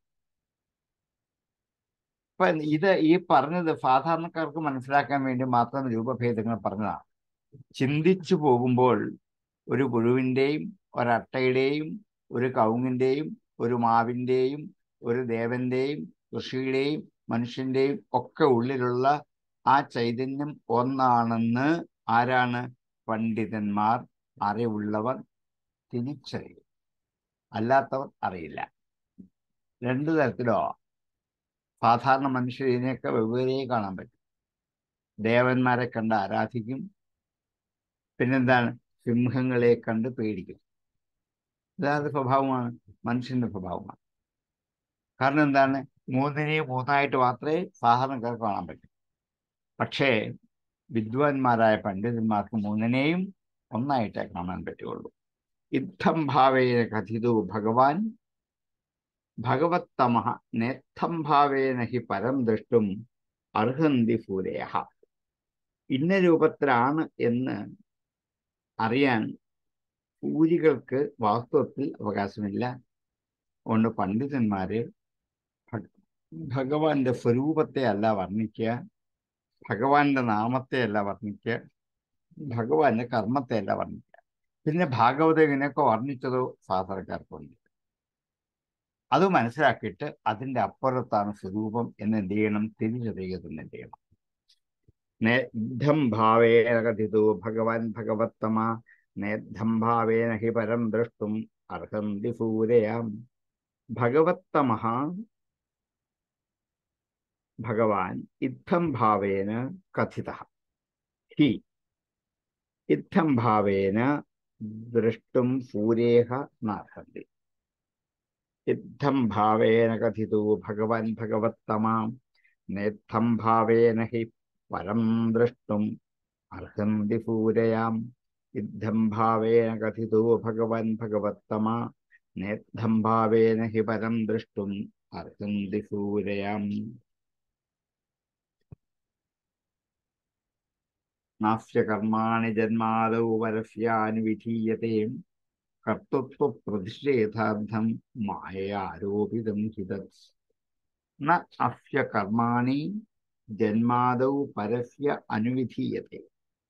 ഇപ്പൊ ഇത് ഈ പറഞ്ഞത് സാധാരണക്കാർക്ക് മനസ്സിലാക്കാൻ വേണ്ടി മാത്രം രൂപഭേദങ്ങൾ പറഞ്ഞതാണ് ചിന്തിച്ചു പോകുമ്പോൾ ഒരു പുഴുവിൻ്റെയും ഒരട്ടയുടെയും ഒരു കവുങ്ങിൻ്റെയും ഒരു മാവിൻ്റെയും ഒരു ദേവന്റെയും ഋഷിയുടെയും മനുഷ്യന്റെയും ഒക്കെ ഉള്ളിലുള്ള ആ ചൈതന്യം ഒന്നാണെന്ന് ആരാണ് പണ്ഡിതന്മാർ അറിവുള്ളവർ തിരിച്ചറിയും അല്ലാത്തവർ അറിയില്ല രണ്ടു തരത്തിലോ സാധാരണ മനുഷ്യർ ഇതിനെയൊക്കെ വെവ്വേറെ കാണാൻ പറ്റും ദേവന്മാരെ കണ്ട് ആരാധിക്കും പിന്നെന്താണ് സിംഹങ്ങളെ കണ്ട് പേടിക്കും ഇതാത് സ്വഭാവമാണ് മനുഷ്യന്റെ സ്വഭാവമാണ് കാരണം എന്താണ് മൂന്നിനെയും മൂന്നായിട്ട് മാത്രമേ സാധാരണക്കാർക്ക് കാണാൻ പറ്റൂ പക്ഷേ വിദ്വാൻമാരായ പണ്ഡിതന്മാർക്ക് മൂന്നിനെയും ഒന്നായിട്ടേ കാണാൻ പറ്റുള്ളൂ ഇത്തം ഭാവേന കഥിതു ഭഗവാൻ ഭഗവത്തമ നേത്തം ഭാവേന ഹി പരം ദൃഷ്ടും അർഹന്തി ഭൂരയ ഇന്ന രൂപത്തിലാണ് എന്ന് അറിയാൻ പൂരികൾക്ക് വാസ്തവത്തിൽ അവകാശമില്ല അതുകൊണ്ട് പണ്ഡിതന്മാര് ഭഗവാന്റെ സ്വരൂപത്തെ അല്ല വർണ്ണിക്കുക ഭഗവാന്റെ നാമത്തെ അല്ല വർണ്ണിക്കുക ഭഗവാന്റെ കർമ്മത്തെ അല്ല വർണ്ണിക്കുക പിന്നെ ഭാഗവത ഇങ്ങനെയൊക്കെ വർണ്ണിച്ചതോ സാധാരണക്കാർക്കുണ്ട് അത് മനസ്സിലാക്കിയിട്ട് അതിന്റെ അപ്പുറത്താണ് സ്വരൂപം എന്ന് എന്ത് ചെയ്യണം തിരിച്ചറിയുക തന്നെ ചെയ്യണം നേദ്ധം ഭാവേന കഥിതു ഭഗവാൻ ഭഗവത്തമ നേദ്ധം ഭാവേന ഹി പരം ദ്രഷ്ടും അർഹന്തി സൂരയാം ഭഗവത്തമ ഭഗവാൻ ഇത്തം ഭാവേന കഥിത ഹി ഇത്തം ഭാവേന ദ്രഷ്ടും സൂരേഹ നാർഹന്തി ഇത്തം ഭാവേന കഥിതു ഭഗവാൻ ഭഗവത്തമാം നേത്തം ഭാവേന ഹി പരം ദ്രഷ്ടും അർഹന്തി സൂരയാം ഇദ്ധം ഭാവേന കഥിതു ഭഗവാൻ ഭഗവത്തമ നേദ്ധം ഭാവേന ഹി പരം ദ്രഷ്ടും അർഹന്തി സൂരയാം നാസ്യ കർമാണി ജന്മാദൗ പരസ്യാനുവിധീയത്തെ കർത്തൃത്വ പ്രതിഷേധാർത്ഥം മായയാരോപിതം ഹിതത് ന അസ്യ കർമാണി ജന്മാദൗ പരസ്യ അനുവിധീയത്തെ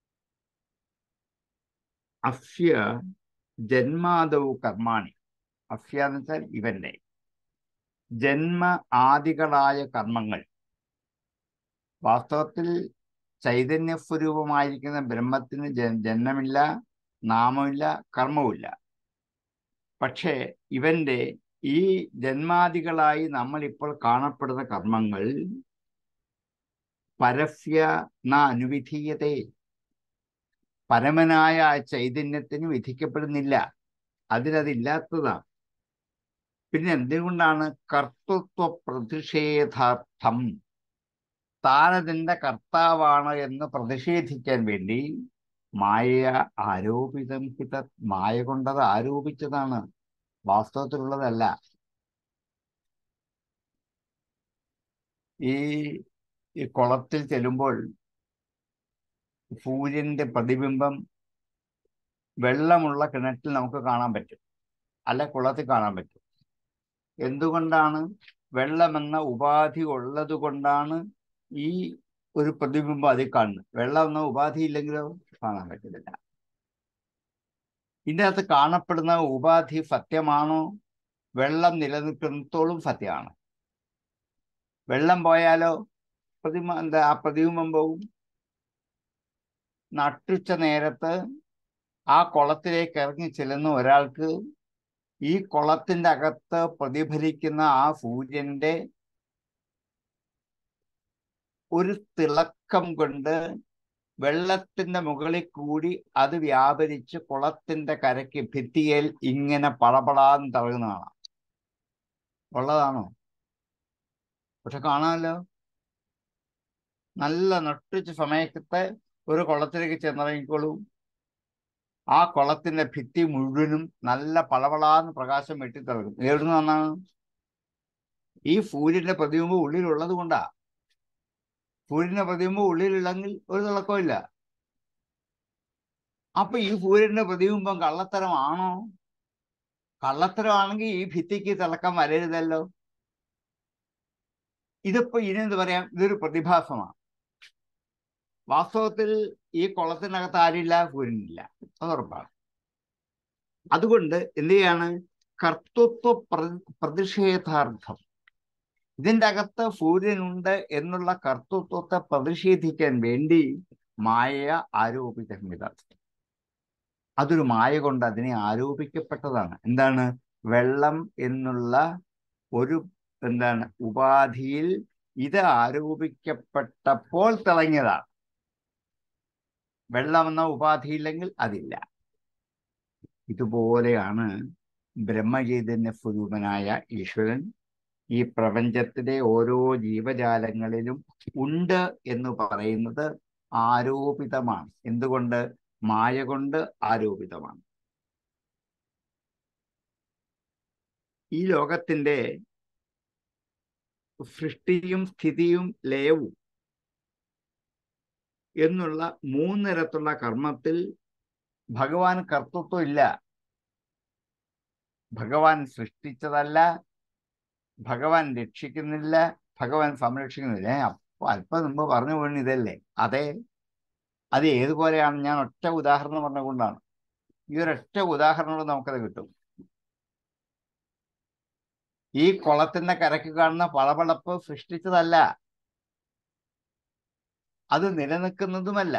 അസ്യ ജന്മാദൗ കർമാണി അസ്യ എന്ന് വെച്ചാൽ ഇവന്റെ ജന്മ ആദികളായ കർമ്മങ്ങൾ വാസ്തവത്തിൽ ചൈതന്യസ്വരൂപമായിരിക്കുന്ന ബ്രഹ്മത്തിന് ജന്മമില്ല നാമമില്ല കർമ്മവുമില്ല പക്ഷേ ഇവന്റെ ഈ ജന്മാദികളായി നമ്മൾ ഇപ്പോൾ കാണപ്പെടുന്ന കർമ്മങ്ങൾ പരസ്യ ന അനുവിധീയതേ പരമനായ ആ ചൈതന്യത്തിന് വിധിക്കപ്പെടുന്നില്ല അതിനതില്ലാത്തതാണ് പിന്നെ എന്തുകൊണ്ടാണ് കർത്തൃത്വ പ്രതിഷേധാർത്ഥം താനതിൻ്റെ കർത്താവാണ് എന്ന് പ്രതിഷേധിക്കാൻ വേണ്ടി മായ ആരോപിതം ഹിത മായ കൊണ്ടത് ആരോപിച്ചതാണ് വാസ്തവത്തിലുള്ളതല്ല ഈ ഈ കുളത്തിൽ ചെല്ലുമ്പോൾ സൂര്യന്റെ പ്രതിബിംബം വെള്ളമുള്ള കിണറ്റിൽ നമുക്ക് കാണാൻ പറ്റും അല്ല കുളത്തിൽ കാണാൻ പറ്റും എന്തുകൊണ്ടാണ് വെള്ളമെന്ന ഉപാധി ഉള്ളത് കൊണ്ടാണ് ഈ ഒരു പ്രതിബിംബം അതിൽ കാണുന്നത് വെള്ളം എന്ന ഉപാധി ഇല്ലെങ്കിലോ കാണാൻ പറ്റുന്നില്ല ഇതിൻ്റെ അകത്ത് കാണപ്പെടുന്ന ഉപാധി സത്യമാണോ വെള്ളം നിലനിൽക്കുന്നിടത്തോളം സത്യമാണ് വെള്ളം പോയാലോ പ്രതിമ എന്താ ആ പ്രതിബിംബവും നട്ടുച്ച നേരത്ത് ആ കുളത്തിലേക്ക് ഇറങ്ങി ചെല്ലുന്ന ഒരാൾക്ക് ഈ കുളത്തിന്റെ അകത്ത് പ്രതിഫലിക്കുന്ന ആ സൂര്യന്റെ ഒരു തിളക്കം കൊണ്ട് വെള്ളത്തിന്റെ മുകളിൽ കൂടി അത് വ്യാപരിച്ച് കുളത്തിന്റെ കരയ്ക്ക് ഭിത്തിയിൽ ഇങ്ങനെ പളപളാന്ന് തിളങ്ങുന്നതാണ് ഉള്ളതാണോ പക്ഷെ കാണാമല്ലോ നല്ല നട്ടുച്ച സമയത്ത് ഒരു കുളത്തിലേക്ക് ചെന്നിറങ്ങിക്കോളൂ ആ കുളത്തിന്റെ ഭിത്തി മുഴുവനും നല്ല പളപളാന്ന് പ്രകാശം വെട്ടിത്തിളങ്ങും എവിടുന്ന് വന്നാണ് ഈ സൂര്യന്റെ പ്രതിബിംബം ഉള്ളിലുള്ളത് കൊണ്ടാ സൂര്യന്റെ പ്രതിബിംബം ഉള്ളിലില്ലെങ്കിൽ ഒരു തിളക്കമില്ല അപ്പൊ ഈ സൂര്യന്റെ പ്രതിബിംബം കള്ളത്തരമാണോ കള്ളത്തരമാണെങ്കിൽ ഈ ഭിത്തിക്ക് തിളക്കം വരരുതല്ലോ ഇതിപ്പോ ഇനി എന്ത് പറയാം ഇതൊരു പ്രതിഭാസമാണ് വാസ്തവത്തിൽ ഈ കുളത്തിനകത്ത് ആരില്ല സൂര്യനില്ല അത് ഉറപ്പാണ് അതുകൊണ്ട് എന്ത് ചെയ്യാണ് കർത്തൃത്വ പ്രതിഷേധാർത്ഥം ഇതിൻ്റെ അകത്ത് സൂര്യനുണ്ട് എന്നുള്ള കർത്തൃത്വത്തെ പ്രതിഷേധിക്കാൻ വേണ്ടി മായ ആരോപിതമിത അതൊരു മായ കൊണ്ട് അതിനെ ആരോപിക്കപ്പെട്ടതാണ് എന്താണ് വെള്ളം എന്നുള്ള ഒരു എന്താണ് ഉപാധിയിൽ ഇത് ആരോപിക്കപ്പെട്ടപ്പോൾ തിളങ്ങിയതാണ് വെള്ളം എന്ന ഉപാധിയില്ലെങ്കിൽ അതില്ല ഇതുപോലെയാണ് ബ്രഹ്മചൈതന്യ സ്വരൂപനായ ഈശ്വരൻ ഈ പ്രപഞ്ചത്തിലെ ഓരോ ജീവജാലങ്ങളിലും ഉണ്ട് എന്ന് പറയുന്നത് ആരോപിതമാണ് എന്തുകൊണ്ട് മായ കൊണ്ട് ആരോപിതമാണ് ഈ ലോകത്തിന്റെ സൃഷ്ടിയും സ്ഥിതിയും ലയവും എന്നുള്ള മൂന്നിരത്തുള്ള കർമ്മത്തിൽ ഭഗവാൻ കർത്തൃത്വം ഇല്ല ഭഗവാൻ സൃഷ്ടിച്ചതല്ല ഭഗവാൻ രക്ഷിക്കുന്നില്ല ഭഗവാൻ സംരക്ഷിക്കുന്നില്ല അപ്പൊ അല്പം മുമ്പ് പറഞ്ഞു വീണ് ഇതല്ലേ അതെ അത് ഏതുപോലെയാണ് ഞാൻ ഒറ്റ ഉദാഹരണം പറഞ്ഞുകൊണ്ടാണ് ഈ ഒരൊറ്റ ഉദാഹരണം നമുക്കത് കിട്ടും ഈ കുളത്തിന്റെ കരക്ക് കാണുന്ന പളപളപ്പ് സൃഷ്ടിച്ചതല്ല അത് നിലനിൽക്കുന്നതുമല്ല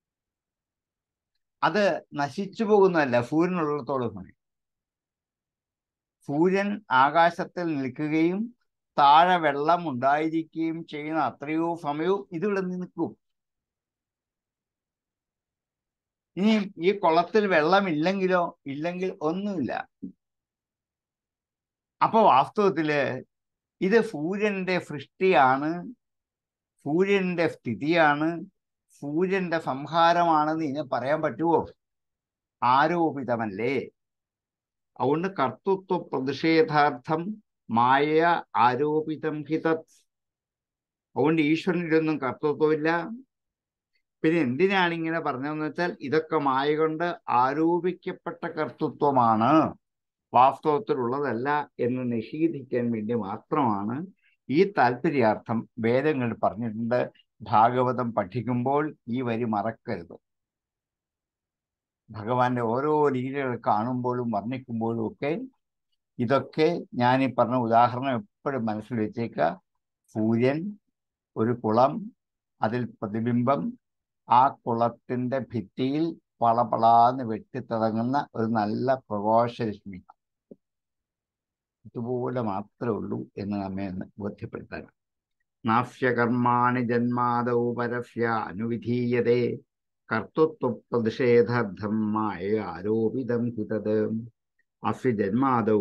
അത് നശിച്ചു പോകുന്നതല്ല സൂര്യനുള്ളിടത്തോളം സമയം സൂര്യൻ ആകാശത്തിൽ നിൽക്കുകയും താഴെ വെള്ളം ഉണ്ടായിരിക്കുകയും ചെയ്യുന്ന അത്രയോ സമയവും ഇതിവിടെ നിൽക്കും ഇനി ഈ കുളത്തിൽ വെള്ളമില്ലെങ്കിലോ ഇല്ലെങ്കിൽ ഒന്നുമില്ല അപ്പൊ വാസ്തവത്തില് ഇത് സൂര്യന്റെ സൃഷ്ടിയാണ് സൂര്യന്റെ സ്ഥിതിയാണ് സൂര്യന്റെ സംഹാരമാണെന്ന് ഇനി പറയാൻ പറ്റുമോ ആരോപിതമല്ലേ അതുകൊണ്ട് കർത്തൃത്വ പ്രതിഷേധാർത്ഥം മായ ആരോപിതം ഹിതത് അതുകൊണ്ട് ഈശ്വരനിലൊന്നും കർത്തൃത്വമില്ല പിന്നെ എന്തിനാണ് ഇങ്ങനെ പറഞ്ഞതെന്ന് വെച്ചാൽ ഇതൊക്കെ മായ കൊണ്ട് ആരോപിക്കപ്പെട്ട കർത്തൃത്വമാണ് വാസ്തവത്തിലുള്ളതല്ല എന്ന് നിഷേധിക്കാൻ വേണ്ടി മാത്രമാണ് ഈ താല്പര്യാർത്ഥം വേദങ്ങൾ പറഞ്ഞിട്ടുണ്ട് ഭാഗവതം പഠിക്കുമ്പോൾ ഈ വരി മറക്കരുത് ഭഗവാന്റെ ഓരോ ലീലകൾ കാണുമ്പോഴും വർണ്ണിക്കുമ്പോഴും ഒക്കെ ഇതൊക്കെ ഞാൻ ഈ പറഞ്ഞ ഉദാഹരണം എപ്പോഴും മനസ്സിൽ വെച്ചേക്കുക സൂര്യൻ ഒരു കുളം അതിൽ പ്രതിബിംബം ആ കുളത്തിന്റെ ഭിത്തിയിൽ പളപളാന്ന് വെട്ടിത്തിളങ്ങുന്ന ഒരു നല്ല പ്രകാശരശ്മി ഇതുപോലെ മാത്രമേ ഉള്ളൂ എന്ന് നമ്മെ ഒന്ന് ബോധ്യപ്പെടുത്താൻ നാഫ്യകർമാണി ജന്മാദൗ പരസ്യ അനുവിധീയതേ കർത്തൃത്വ പ്രതിഷേധാർത്ഥം മായ ആരോപിതം ഹിതത് അസ്യ ജന്മാദൗ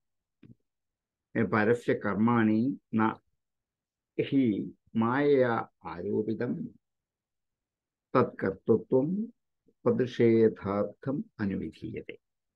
പരസ്യ കർമാണി ന ഹി മായ ആരോപിതം തത്കർത്തൃത്വം പ്രതിഷേധാർത്ഥം അനുവിധീയത്തെ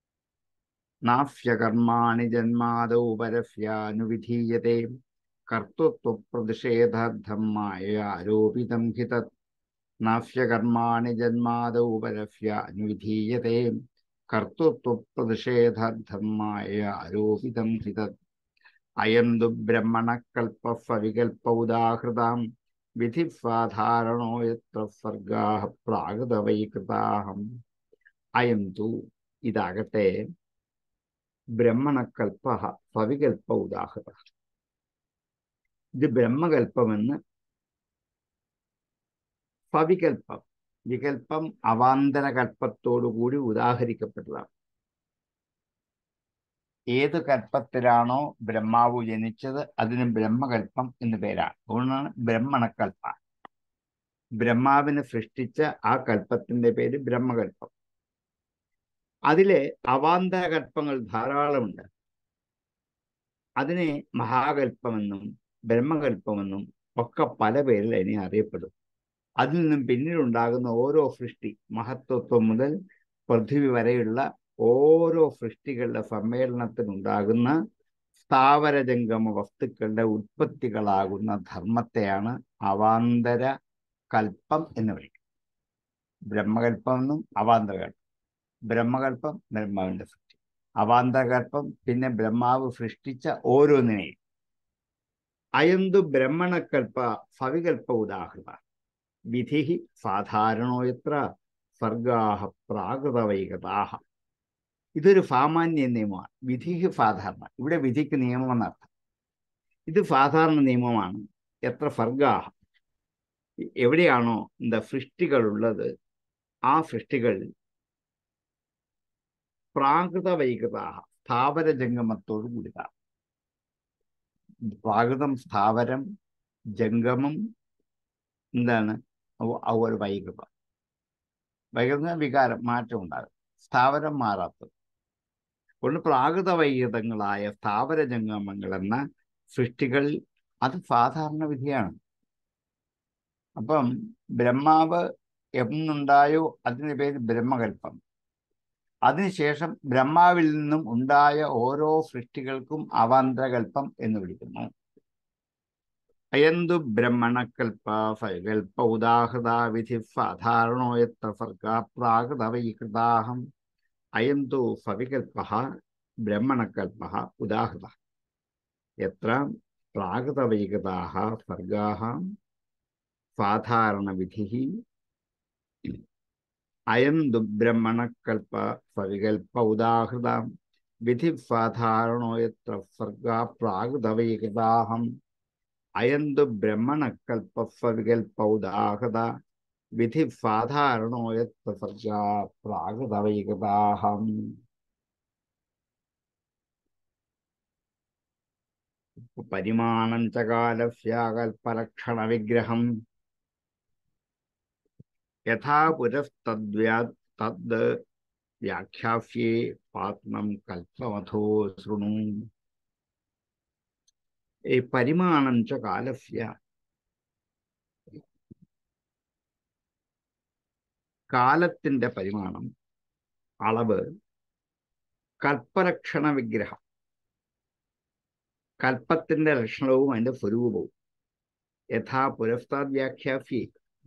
നാഫ്യകർമാണി ജന്മാദൗ പരസ്യാനുവിധീയത്തെ കർത്തൃത്വ പ്രതിഷേധാർത്ഥം മായ ആരോപിതം ഹി തത് നാഫ്യകർമാണി ജന്മാദൗ പരസ്യ അനുവിധീയത്തെ കർത്തൃത്വ പ്രതിഷേധാർത്ഥം മായ ആരോപിതം ഹി തത് അയം തു ബ്രഹ്മണകൽപ്പ സവികൽപ്പ ഉദാഹൃതാം വിധിസ്വാധാരണോ യത്ര സർഗാഹ പ്രാഗതവൈകൃതാഹം അയം തു ഇതാകട്ടെ ബ്രഹ്മണകൽപ്പ സവികൽപ്പ ഉദാഹൃത ഇത് ബ്രഹ്മകൽപ്പമെന്ന് ഫവികൽപ്പം വികൽപ്പം അവാന്തര കൽപ്പത്തോടുകൂടി ഉദാഹരിക്കപ്പെട്ടതാണ് ഏത് കൽപ്പത്തിലാണോ ബ്രഹ്മാവ് ജനിച്ചത് അതിന് ബ്രഹ്മകൽപ്പം എന്ന് പേരാണ് അതുകൊണ്ടാണ് ബ്രഹ്മണക്കൽപ്പ ബ്രഹ്മാവിനെ സൃഷ്ടിച്ച ആ കൽപ്പത്തിന്റെ പേര് ബ്രഹ്മകൽപ്പം അതിലെ അവാന്തര കൽപ്പങ്ങൾ ധാരാളമുണ്ട് അതിനെ മഹാകൽപ്പമെന്നും ബ്രഹ്മകൽപ്പമെന്നും ഒക്കെ പല പേരിൽ അതിനെ അറിയപ്പെടും അതിൽ നിന്നും പിന്നീടുണ്ടാകുന്ന ഓരോ സൃഷ്ടി മഹത്വത്വം മുതൽ പൃഥ്വി വരെയുള്ള ഓരോ സൃഷ്ടികളുടെ സമ്മേളനത്തിനുണ്ടാകുന്ന സ്ഥാവരജംഗമ വസ്തുക്കളുടെ ഉത്പത്തികളാകുന്ന ധർമ്മത്തെയാണ് അവാന്തര കൽപ്പം എന്ന് വിളിക്കുന്നത് ബ്രഹ്മകൽപ്പം എന്നും അവാന്തരകൽപ്പം ബ്രഹ്മകൽപ്പം ബ്രഹ്മാവിന്റെ സൃഷ്ടി അവാന്തരകൽപ്പം പിന്നെ ബ്രഹ്മാവ് സൃഷ്ടിച്ച ഓരോന്നിനെയും അയന്തു ബ്രഹ്മണക്കൽപ്പ സവികൽപ്പ ഉദാഹൃത വിധി സാധാരണോ എത്ര സർഗാഹ പ്രാകൃതവൈകതാഹ ഇതൊരു സാമാന്യ നിയമമാണ് വിധിക്ക് സാധാരണ ഇവിടെ വിധിക്ക് നിയമം എന്നർത്ഥം ഇത് സാധാരണ നിയമമാണ് എത്ര സർഗാഹ എവിടെയാണോ എന്താ സൃഷ്ടികളുള്ളത് ആ സൃഷ്ടികൾ പ്രാകൃത വൈകൃതാഹ സ്ഥാവര ജംഗമത്തോടു കൂടിയതാണ് പ്രാകൃതം സ്ഥാവരം ജംഗമം എന്താണ് അതുപോലെ വൈകൃതം വൈകൃത വികാരം മാറ്റം ഉണ്ടാകും സ്ഥാവരം മാറാത്തത് കൊണ്ട് പ്രാകൃത വൈകൃതങ്ങളായ സ്ഥാവര ജംഗമങ്ങൾ എന്ന സൃഷ്ടികൾ അത് സാധാരണ വിധിയാണ് അപ്പം ബ്രഹ്മാവ് എന്നുണ്ടായോ അതിൻ്റെ പേര് ബ്രഹ്മകൽപ്പം അതിനുശേഷം ബ്രഹ്മാവിൽ നിന്നും ഉണ്ടായ ഓരോ സൃഷ്ടികൾക്കും അവാന്തരകൽപ്പം എന്ന് വിളിക്കുന്നു അയന്തു ബ്രഹ്മണകൽപ്പ ഫൈകൽപ്പ ഉദാഹൃത വിധി സാധാരണോ എത്ര സർഗ പ്രാകൃത വൈകൃതാഹം അയന്തു സവികൽപ്പ ബ്രഹ്മണകൽപ്പ ഉദാഹൃത എത്ര പ്രാകൃത വൈകൃതാഹ സർഗാഹ സാധാരണ വിധി അയന്തു ബ്രഹ്മണകൽപ്പ സവികൽപ്പ ഉദാഹൃത വിധി സാധാരണോ എത്ര സർഗ പ്രാകൃത വൈകൃതാഹം അയന്തു ബ്രഹ്മണകൽപ്പ സവികൽപ്പ ഉദാഹൃത വിധി സാധാരണോ എത്ര സർഗ പ്രാകൃത വൈകൃതാഹം പരിമാണം ചകാലസ്യാകൽപ്പലക്ഷണ വിഗ്രഹം യഥാ പുരസ്തദ്വ്യാ തദ് വ്യാഖ്യാസ്യേ പാത്മം കൽപ്പമഥോ ശൃണു ഈ പരിമാണം ച കാലസ്യ കാലത്തിന്റെ പരിമാണം അളവ് കൽപ്പലക്ഷണ വിഗ്രഹം കൽപ്പത്തിന്റെ ലക്ഷണവും അതിന്റെ സ്വരൂപവും യഥാ പുരസ്താദ് വ്യാഖ്യാസ്യേ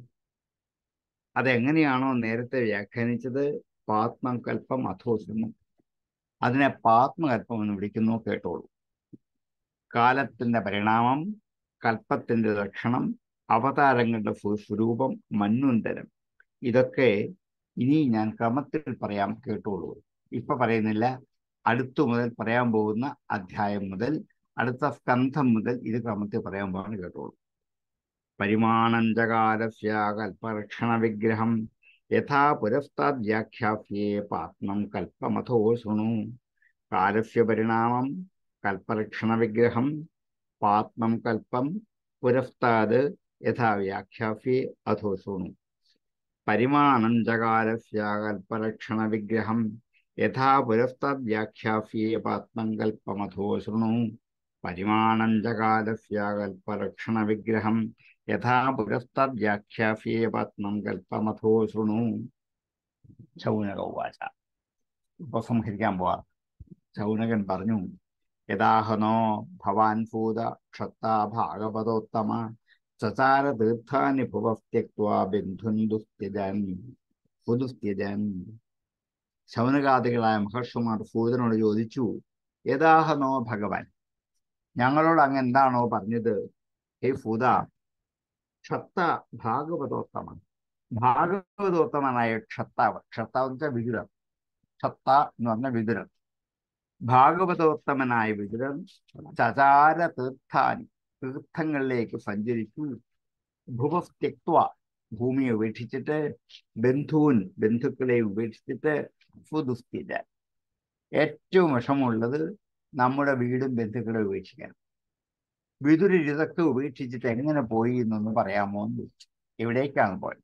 അതെങ്ങനെയാണോ നേരത്തെ വ്യാഖ്യാനിച്ചത് പാത്മം കൽപ്പം അധോസിമം അതിനെ പാത്മകൽപ്പം എന്ന് വിളിക്കുന്നു കേട്ടോളൂ കാലത്തിന്റെ പരിണാമം കൽപ്പത്തിന്റെ ലക്ഷണം അവതാരങ്ങളുടെ സ്വരൂപം മന്വന്തരം ഇതൊക്കെ ഇനി ഞാൻ ക്രമത്തിൽ പറയാം കേട്ടോളൂ ഇപ്പൊ പറയുന്നില്ല അടുത്തു മുതൽ പറയാൻ പോകുന്ന അധ്യായം മുതൽ അടുത്ത സ്കന്ധം മുതൽ ഇത് ക്രമത്തിൽ പറയാൻ പോകാൻ കേട്ടോളൂ പരിമാണഞ്ചകാലസ്യ കൽപ്പരക്ഷണ വിഗ്രഹം യഥാ പുരസ്താദ് വ്യാഖ്യാസ്യേ പാത്മം കൽപ്പമഥോ ശൃണു കാലസ്യ പരിണാമം കൽപ്പലക്ഷണ വിഗ്രഹം പാത്മം കൽപ്പം പുരസ്താദ് യഥാ വ്യാഖ്യാസ്യേ അഥോ ശൃണു പരിമാണം ചകാലസ്യ കൽപ്പലക്ഷണ വിഗ്രഹം യഥാ പുരസ്താദ് വ്യാഖ്യാസ്യേ പാത്മം കൽപ്പമഥോ ശൃണു പരിമാണം ചകാലസ്യ കൽപ്പലക്ഷണ വിഗ്രഹം യഥാ പുരസ്താദ് വ്യാഖ്യാസ്യേ പാത്മം കൽപ്പമഥോ ശൃണു ചൗനക ഉവാച ഉപസംഹരിക്കാൻ പോവാ ചൗനകൻ പറഞ്ഞു യഥാഹനോ ഭവാൻ ഭൂത ക്ഷത്ത ഭാഗവതോത്തമ ചചാര തീർത്ഥാനി ഭുവസ്ത്യക്വാ ബന്ധുന്ദുസ്ത്യജൻ പുതുസ്ത്യജൻ ശൗനകാദികളായ മഹർഷിമാർ ഭൂതനോട് ചോദിച്ചു യഥാഹനോ ഭഗവാൻ ഞങ്ങളോട് അങ്ങ് എന്താണോ പറഞ്ഞത് ഹേ ഭൂത ക്ഷത്ത ഭാഗവതോത്തമ ഭാഗവതോത്തമനായ ക്ഷത്താവ് ക്ഷത്താവ് എന്ന് വെച്ചാൽ വിതുരൻ ക്ഷത്ത എന്ന് പറഞ്ഞ വിതുരൻ ഭാഗവതോത്തമനായ വിതുരൻ ചചാര തീർത്ഥാനി തീർത്ഥങ്ങളിലേക്ക് സഞ്ചരിച്ചു ഭുവസ്ത്യക്വ ഭൂമിയെ ഉപേക്ഷിച്ചിട്ട് ബന്ധുവിൻ ബന്ധുക്കളെ ഉപേക്ഷിച്ചിട്ട് സുദുസ്ഥിത ഏറ്റവും വിഷമമുള്ളത് നമ്മുടെ വീടും ബന്ധുക്കളെ ഉപേക്ഷിക്കാൻ വിതുരർ ഇതൊക്കെ ഉപേക്ഷിച്ചിട്ട് എങ്ങനെ പോയി എന്നൊന്ന് പറയാമോ എന്ന് ചോദിച്ചു എവിടേക്കാണ് പോയത്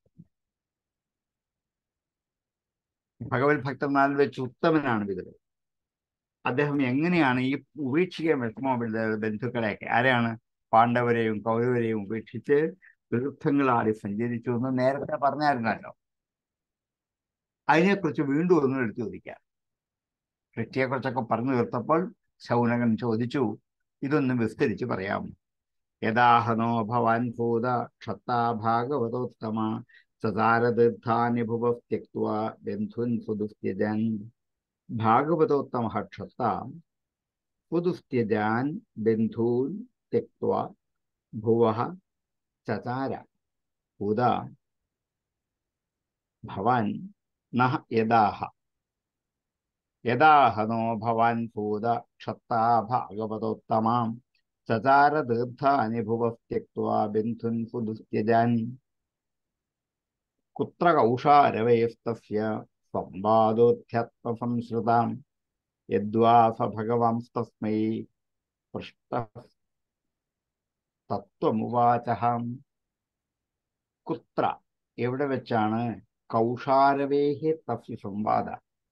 ഭഗവത് ഭക്തന്മാരിൽ വെച്ച് ഉത്തമനാണ് വിതുരർ അദ്ദേഹം എങ്ങനെയാണ് ഈ ഉപേക്ഷിക്കാൻ വിഷമമുള്ള ബന്ധുക്കളെയൊക്കെ ആരെയാണ് പാണ്ഡവരെയും കൗരവരെയും ഉപേക്ഷിച്ച് തീർത്ഥങ്ങളാടി സഞ്ചരിച്ചു എന്ന് നേരത്തെ പറഞ്ഞായിരുന്നല്ലോ അതിനെക്കുറിച്ച് വീണ്ടും ഒന്നും എടുത്തു ചോദിക്കാം കൃത്യയെക്കുറിച്ചൊക്കെ പറഞ്ഞു തീർത്തപ്പോൾ ശൗനകൻ ചോദിച്ചു ഇതൊന്ന് വിസ്തരിച്ച് പറയാമോ യഥാഹനോ ഭവാൻ ഭൂത ക്ഷത്താ ഭാഗവതോത്തമ സതാരതീർത്ഥാനി ഭുവ त्यक्त्वा ബന്ധുൻ സുദുസ്ത്യജൻ ഭാഗവതോത്തമ ക്ഷത്ത സുദുസ്ത്യജാൻ ബന്ധൂൻ त्यक्त्वा ഭുവ ചതാര ഭൂത ഭവാൻ നഹ യദാഹ യദാഹനോ ഭവാൻ ഭൂത ക്ഷത്താ ഭാഗവതോത്തമാം ചചാര തീർത്ഥാനി ഭുവ त्यक्त्वा ബന്ധുൻ സുദുസ്ത്യജാൻ കുത്ര കൗഷാരവയസ്തസ്യ സംവാദോധ്യാത്മസംശ്രുതാം യദ്വാസ ഭഗവാംസ്തസ്മൈ പൃഷ്ട തത്വമുവാചഹം കുത്ര എവിടെ വെച്ചാണ് കൗഷാരവേഹി തസ്യ സംവാദ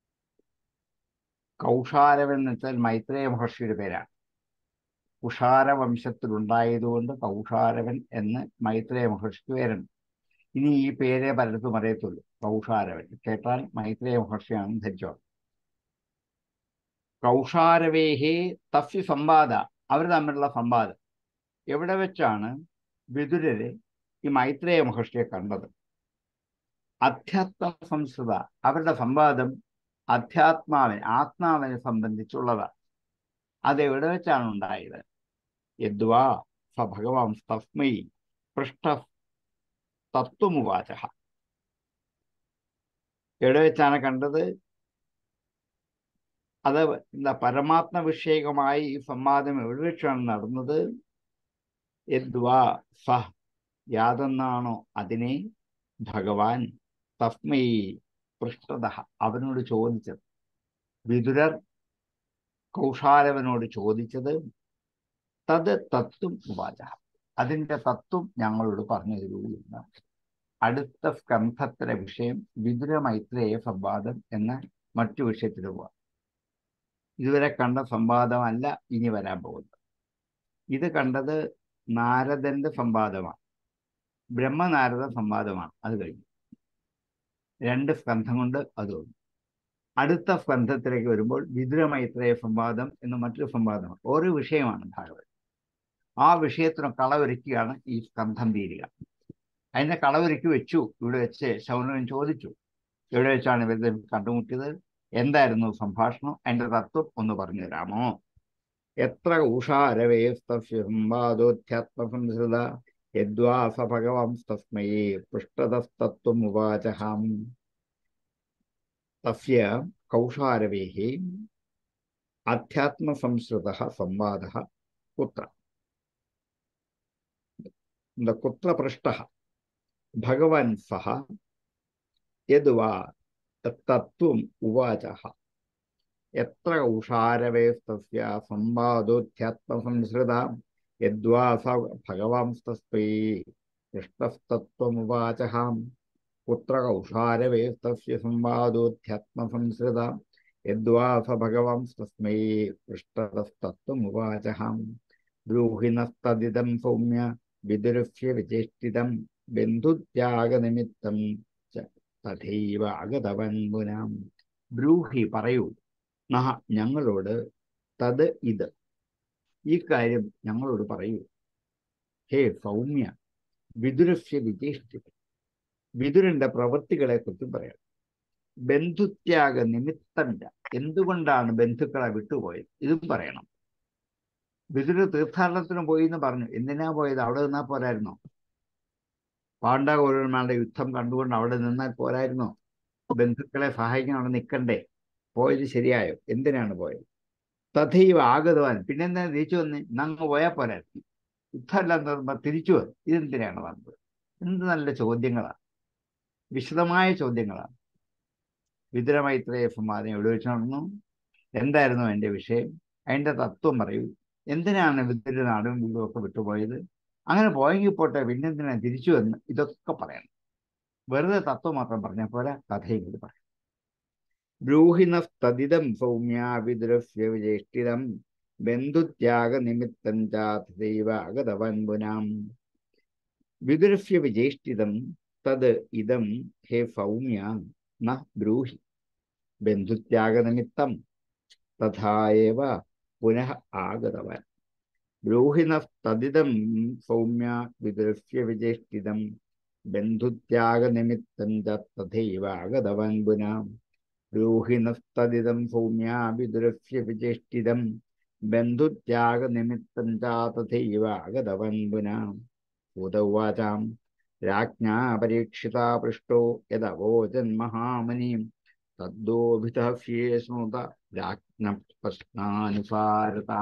കൗഷാരവൻ എന്ന് വെച്ചാൽ മൈത്രേയ മഹർഷിയുടെ പേരാണ് കുഷാര വംശത്തിലുണ്ടായതുകൊണ്ട് കൗഷാരവൻ എന്ന് മൈത്രേയ മഹർഷിക്ക് പേരുണ്ട് ഇനി ഈ പേരെ പലർക്കും അറിയത്തുള്ളൂ കൗഷാരവൻ കേട്ടാൽ മൈത്രേയ മഹർഷിയാണെന്ന് ധരിച്ചോ കൗഷാരവേഹേ തസ്യ സംവാദ അവർ തമ്മിലുള്ള സംവാദം എവിടെ വെച്ചാണ് വിതുരരെ ഈ മൈത്രേയ മഹർഷിയെ കണ്ടത് അധ്യാത്മ സംസ്കൃത അവരുടെ സംവാദം അധ്യാത്മാവിനെ ആത്മാവിനെ സംബന്ധിച്ചുള്ളതാണ് അത് എവിടെ വെച്ചാണ് ഉണ്ടായത് യദ്വാ സ ഭഗവാൻ തസ്മൈ പൃഷ്ട തത്വമുവാച എവിടെ വെച്ചാണ് കണ്ടത് അത് എന്താ പരമാത്മ വിഷയകമായി ഈ സംവാദം എവിടെ വെച്ചാണ് നടന്നത് യദ്വാ സ യാതെന്നാണോ അതിനെ ഭഗവാൻ തസ്മൈ പൃഷ്ടത അവനോട് ചോദിച്ചത് വിതുരർ കൗഷാരവനോട് ചോദിച്ചത് തത് തത്വം ഉപാച അതിൻ്റെ തത്വം ഞങ്ങളോട് പറഞ്ഞു തരൂ എന്ന് അടുത്ത സ്കന്ധത്തിലെ വിഷയം വിതുര മൈത്രേയ സംവാദം എന്ന മറ്റു വിഷയത്തിൽ പോവാം ഇതുവരെ കണ്ട സംവാദമല്ല ഇനി വരാൻ പോകുന്നത് ഇത് കണ്ടത് നാരദന്റെ സംവാദമാണ് ബ്രഹ്മനാരദ സംവാദമാണ് അത് കഴിഞ്ഞു രണ്ട് സ്കന്ധം കൊണ്ട് അതുണ്ട് അടുത്ത സ്കന്ധത്തിലേക്ക് വരുമ്പോൾ വിതുര മൈത്രേയ സംവാദം എന്ന മറ്റൊരു സംവാദമാണ് ഓരോ വിഷയമാണ് ഭാഗവത് ആ വിഷയത്തിന് കളവൊരുക്കിയാണ് ഈ സ്കന്ധം തീരുക അതിനെ കളവൊരുക്കി വെച്ചു ഇവിടെ വെച്ച് ശൗനകൻ ചോദിച്ചു എവിടെ വെച്ചാണ് ഇവരുടെ കണ്ടുമുട്ടിയത് എന്തായിരുന്നു സംഭാഷണം അതിന്റെ തത്വം ഒന്ന് പറഞ്ഞു തരാമോ എത്ര ഉഷാരവേസ്തംവാദോധ്യാത്മസംസൃത യദ്വാസ ഭഗവംസ്തസ്മയേ പൃഷ്ടതസ്തത്വമുവാചഹാം തസ്യ കൗഷാരവേः അധ്യാത്മസംസ്കൃതः സംവാദः കുത്ര കുത്ര പൃഷ്ടः ഭഗവാൻ സഹ യദ്വാ തത്വം ഉവാചः എത്ര ഉഷാരവേസ്തസ്യ സംവാദോധ്യാത്മസംസ്കൃത യദ്വാ സ ഭഗവാംസ്തസ്മൈ പൃഷ്ടസ്തത്വമുവാചഹാം പുത്ര കൗഷാരവേസ്തസ്യ സംവാദോധ്യാത്മസംസ്കൃത യദ്വാ സ ഭഗവാംസ്തസ്മൈ പൃഷ്ടതസ്തത്വമുവാചഹാം ബ്രൂഹിണസ്തദിതം സൗമ്യ വിദുരസ്യ വിചേഷ്ടിതം ബന്ധുത്യാഗനിമിത്തം ച തഥൈവ അഗതവൻ പുനാം ബ്രൂഹി പറയൂ നഹ ഞങ്ങളോട് തത് ഇത് ഈ കാര്യം ഞങ്ങളോട് പറയൂ ഹേ സൗമ്യ വിദുരസ്യ വിചേഷ്ടിതം വിതുരന്റെ പ്രവൃത്തികളെ കുറിച്ചും പറയാം ബന്ധുത്യാഗ നിമിത്തമില്ല എന്തുകൊണ്ടാണ് ബന്ധുക്കളെ വിട്ടുപോയത് ഇതും പറയണം വിതുര തീർത്ഥാടനത്തിന് പോയി എന്ന് പറഞ്ഞു എന്തിനാ പോയത് അവിടെ നിന്നാൽ പോരായിരുന്നോ പാണ്ഡവന്മാരുടെ യുദ്ധം കണ്ടുകൊണ്ട് അവിടെ നിന്നാൽ പോരായിരുന്നോ ബന്ധുക്കളെ സഹായിക്കാൻ അവിടെ നിൽക്കണ്ടേ പോയത് ശരിയായോ എന്തിനാണ് പോയത് തഥൈവ ആഗതവാൻ പിന്നെന്താ തിരിച്ചു വന്ന് നങ്ങ് പോയാൽ പോരായിരുന്നു യുദ്ധമല്ലാന്ന് പറയുമ്പോൾ തിരിച്ചു വന്നു ഇതെന്തിനാണ് വന്നത് എന്ത് നല്ല ചോദ്യങ്ങളാണ് വിശദമായ ചോദ്യങ്ങളാണ് വിതുരമൈത്രേയ സംവാദം എവിടെ വെച്ച് നടന്നു എന്തായിരുന്നു എൻ്റെ വിഷയം അതിൻ്റെ തത്വം പറയൂ എന്തിനാണ് വിതുര നാടും വീടും ഒക്കെ വിട്ടുപോയത് അങ്ങനെ പോയെങ്കിൽ പോട്ടെ പിന്നെന്തിനാ തിരിച്ചു വന്ന് ഇതൊക്കെ പറയണം വെറുതെ തത്വം മാത്രം പറഞ്ഞാൽ പോരാ കഥയും കൂടി പറയാം ബ്രൂഹിനസ്തദിതം സൗമ്യ വിദുരസ്യ വിജേഷ്ടിതം ബന്ധുത്യാഗനിമിത്തം ചാതൈവ അഗതവൻ പുനാം വിദുരസ്യ വിജേഷ്ടിതം തത് ഇതം ഹേ സൗമ്യ ന ബ്രൂഹി ബന്ധുത്യാഗനിമിത്തം തഥാ ഏവ പുനഃ ആഗതവൻ ബ്രൂഹിനസ്തദിതം സൗമ്യ വിദുരസ്യ വിജേഷ്ടിതം ബന്ധുത്യാഗനിമിത്തം ച തഥൈവ ആഗതവൻ പുനാം ബ്രൂഹിനസ്തദിതം സൗമ്യ വിദുരസ്യ വിചേഷ്ടിതം ബന്ധുത്യാഗനിമിത്തം ച തഥൈവ ആഗതവൻ പുനാം ഭൂതവാചാം രാജ്ഞാ പരീക്ഷിതാ പൃഷ്ടോ യദവോചൻ മഹാമനീം തദ്ദോഭിതഹ്യേ സ്മൃത രാജ്ഞ പ്രശ്നാനുസാരത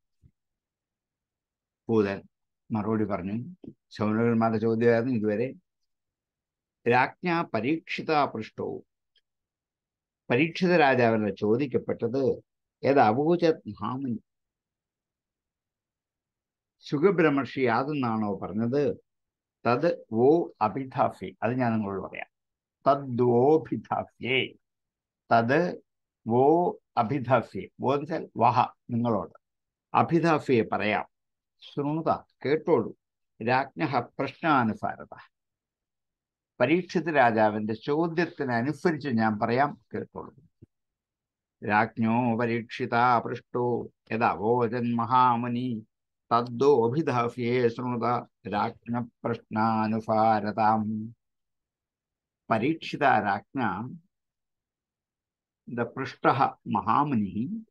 ഭൂതൻ മറുപടി പറഞ്ഞു ശൗനകന്മാരുടെ ചോദ്യമായിരുന്നു ഇതുവരെ രാജ്ഞ പരീക്ഷിത പൃഷ്ടോ പരീക്ഷിത രാജാവിനെ ചോദിക്കപ്പെട്ടത് ഏത് അബൂചത് മഹാമുനി സുഖബ്രഹ്മർഷി യാതെന്നാണോ പറഞ്ഞത് തത് ഓ അഭിധാഫ്യേ അത് ഞാൻ നിങ്ങളോട് പറയാം തദ്വോഭിധാഫ്യേ തത് ഓ അഭിധാഫ്യേ ഓ എന്ന് വെച്ചാൽ വഹ നിങ്ങളോട് അഭിധാഫ്യേ പറയാം ശൃണുത കേട്ടോളൂ രാജ്ഞ പ്രശ്നാനുസാരത പരീക്ഷിത രാജാവിന്റെ ചോദ്യത്തിനനുസരിച്ച് ഞാൻ പറയാം കേട്ടോളൂ രാജ്ഞോ പരീക്ഷിത പൃഷ്ടോ യഥവോചൻ മഹാമുനി തദ്ദോഭിധാഫ്യേ ശൃണുത രാജ്ഞ പ്രശ്നാനുസാരതാം പരീക്ഷിത രാജ്ഞ പൃഷ്ട മഹാമുനി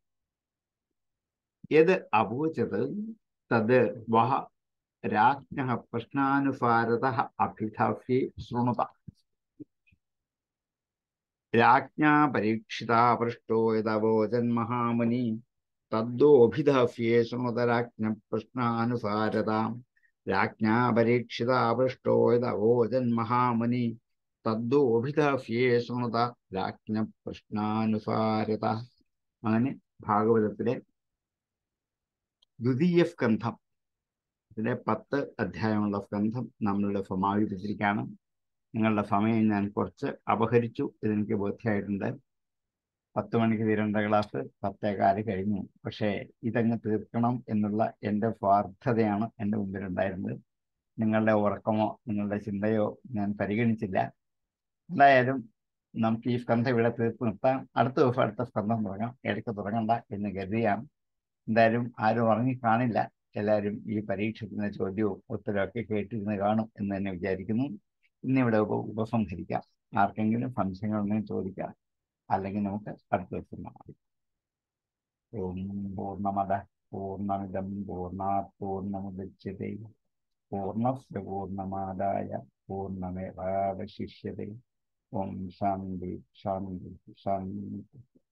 യത് അവോചത് തത് വഹ രാജ്ഞ പ്രശ്നാനുസാരത അഭിധാഫ്യേ ശൃണുത രാജ്ഞാ പരീക്ഷിത പൃഷ്ടോ യദവോചൻ മഹാമുനി തദ്ദോഭിധാഫ്യേ ശൃണുത രാജ്ഞ പ്രശ്നാനുസാരതാം രാജ്ഞാ പരീക്ഷിത പൃഷ്ടോ യദവോചൻ മഹാമുനി തദ്ദോഭിധാഫ്യേ ശൃണുത രാജ്ഞ പ്രശ്നാനുസാരത അങ്ങനെ ഭാഗവതത്തിലെ ദ്വിതീയ സ്കന്ധം ഇതിലെ പത്ത് അധ്യായമുള്ള സ്കന്ധം നമ്മളുടെ സമാപിപ്പിച്ചിരിക്കുകയാണ് നിങ്ങളുടെ സമയം ഞാൻ കുറച്ച് അപഹരിച്ചു ഇതെനിക്ക് ബോധ്യമായിട്ടുണ്ട് പത്ത് മണിക്ക് തീരേണ്ട ക്ലാസ് പത്തേകാല് കഴിഞ്ഞു പക്ഷേ ഇതങ്ങ് തീർക്കണം എന്നുള്ള എൻ്റെ സ്വാർത്ഥതയാണ് എൻ്റെ മുമ്പിലുണ്ടായിരുന്നത് നിങ്ങളുടെ ഉറക്കമോ നിങ്ങളുടെ ചിന്തയോ ഞാൻ പരിഗണിച്ചില്ല എന്തായാലും നമുക്ക് ഈ സ്കന്ധം ഇവിടെ തീർത്ത് നിർത്താം അടുത്ത ദിവസം അടുത്ത സ്കന്ധം തുടങ്ങാം ഇടയ്ക്ക് തുടങ്ങണ്ട എന്ന് കരുതിയാണ് എന്തായാലും ആരും ഉറങ്ങി കാണില്ല എല്ലാവരും ഈ പരീക്ഷത്തിന് ചോദ്യവും ഉത്തരവൊക്കെ കേട്ടിരുന്ന് കാണും എന്ന് തന്നെ വിചാരിക്കുന്നു ഇന്നിവിടെ ഉപ ഉപസംഹരിക്കാം ആർക്കെങ്കിലും സംശയങ്ങളുണ്ടെങ്കിൽ ചോദിക്കാം അല്ലെങ്കിൽ നമുക്ക് അടുത്ത ദിവസം കാണാം ഓം പൂർണ്ണമത പൂർണ്ണമിതം പൂർണ്ണാത് പൂർണ്ണമുദച്യത്തെ പൂർണ്ണസ്യ പൂർണ്ണമാദായ പൂർണ്ണമേവാവശിഷ്യത്തെ ഓം ശാന്തി ശാന്തി ശാന്തി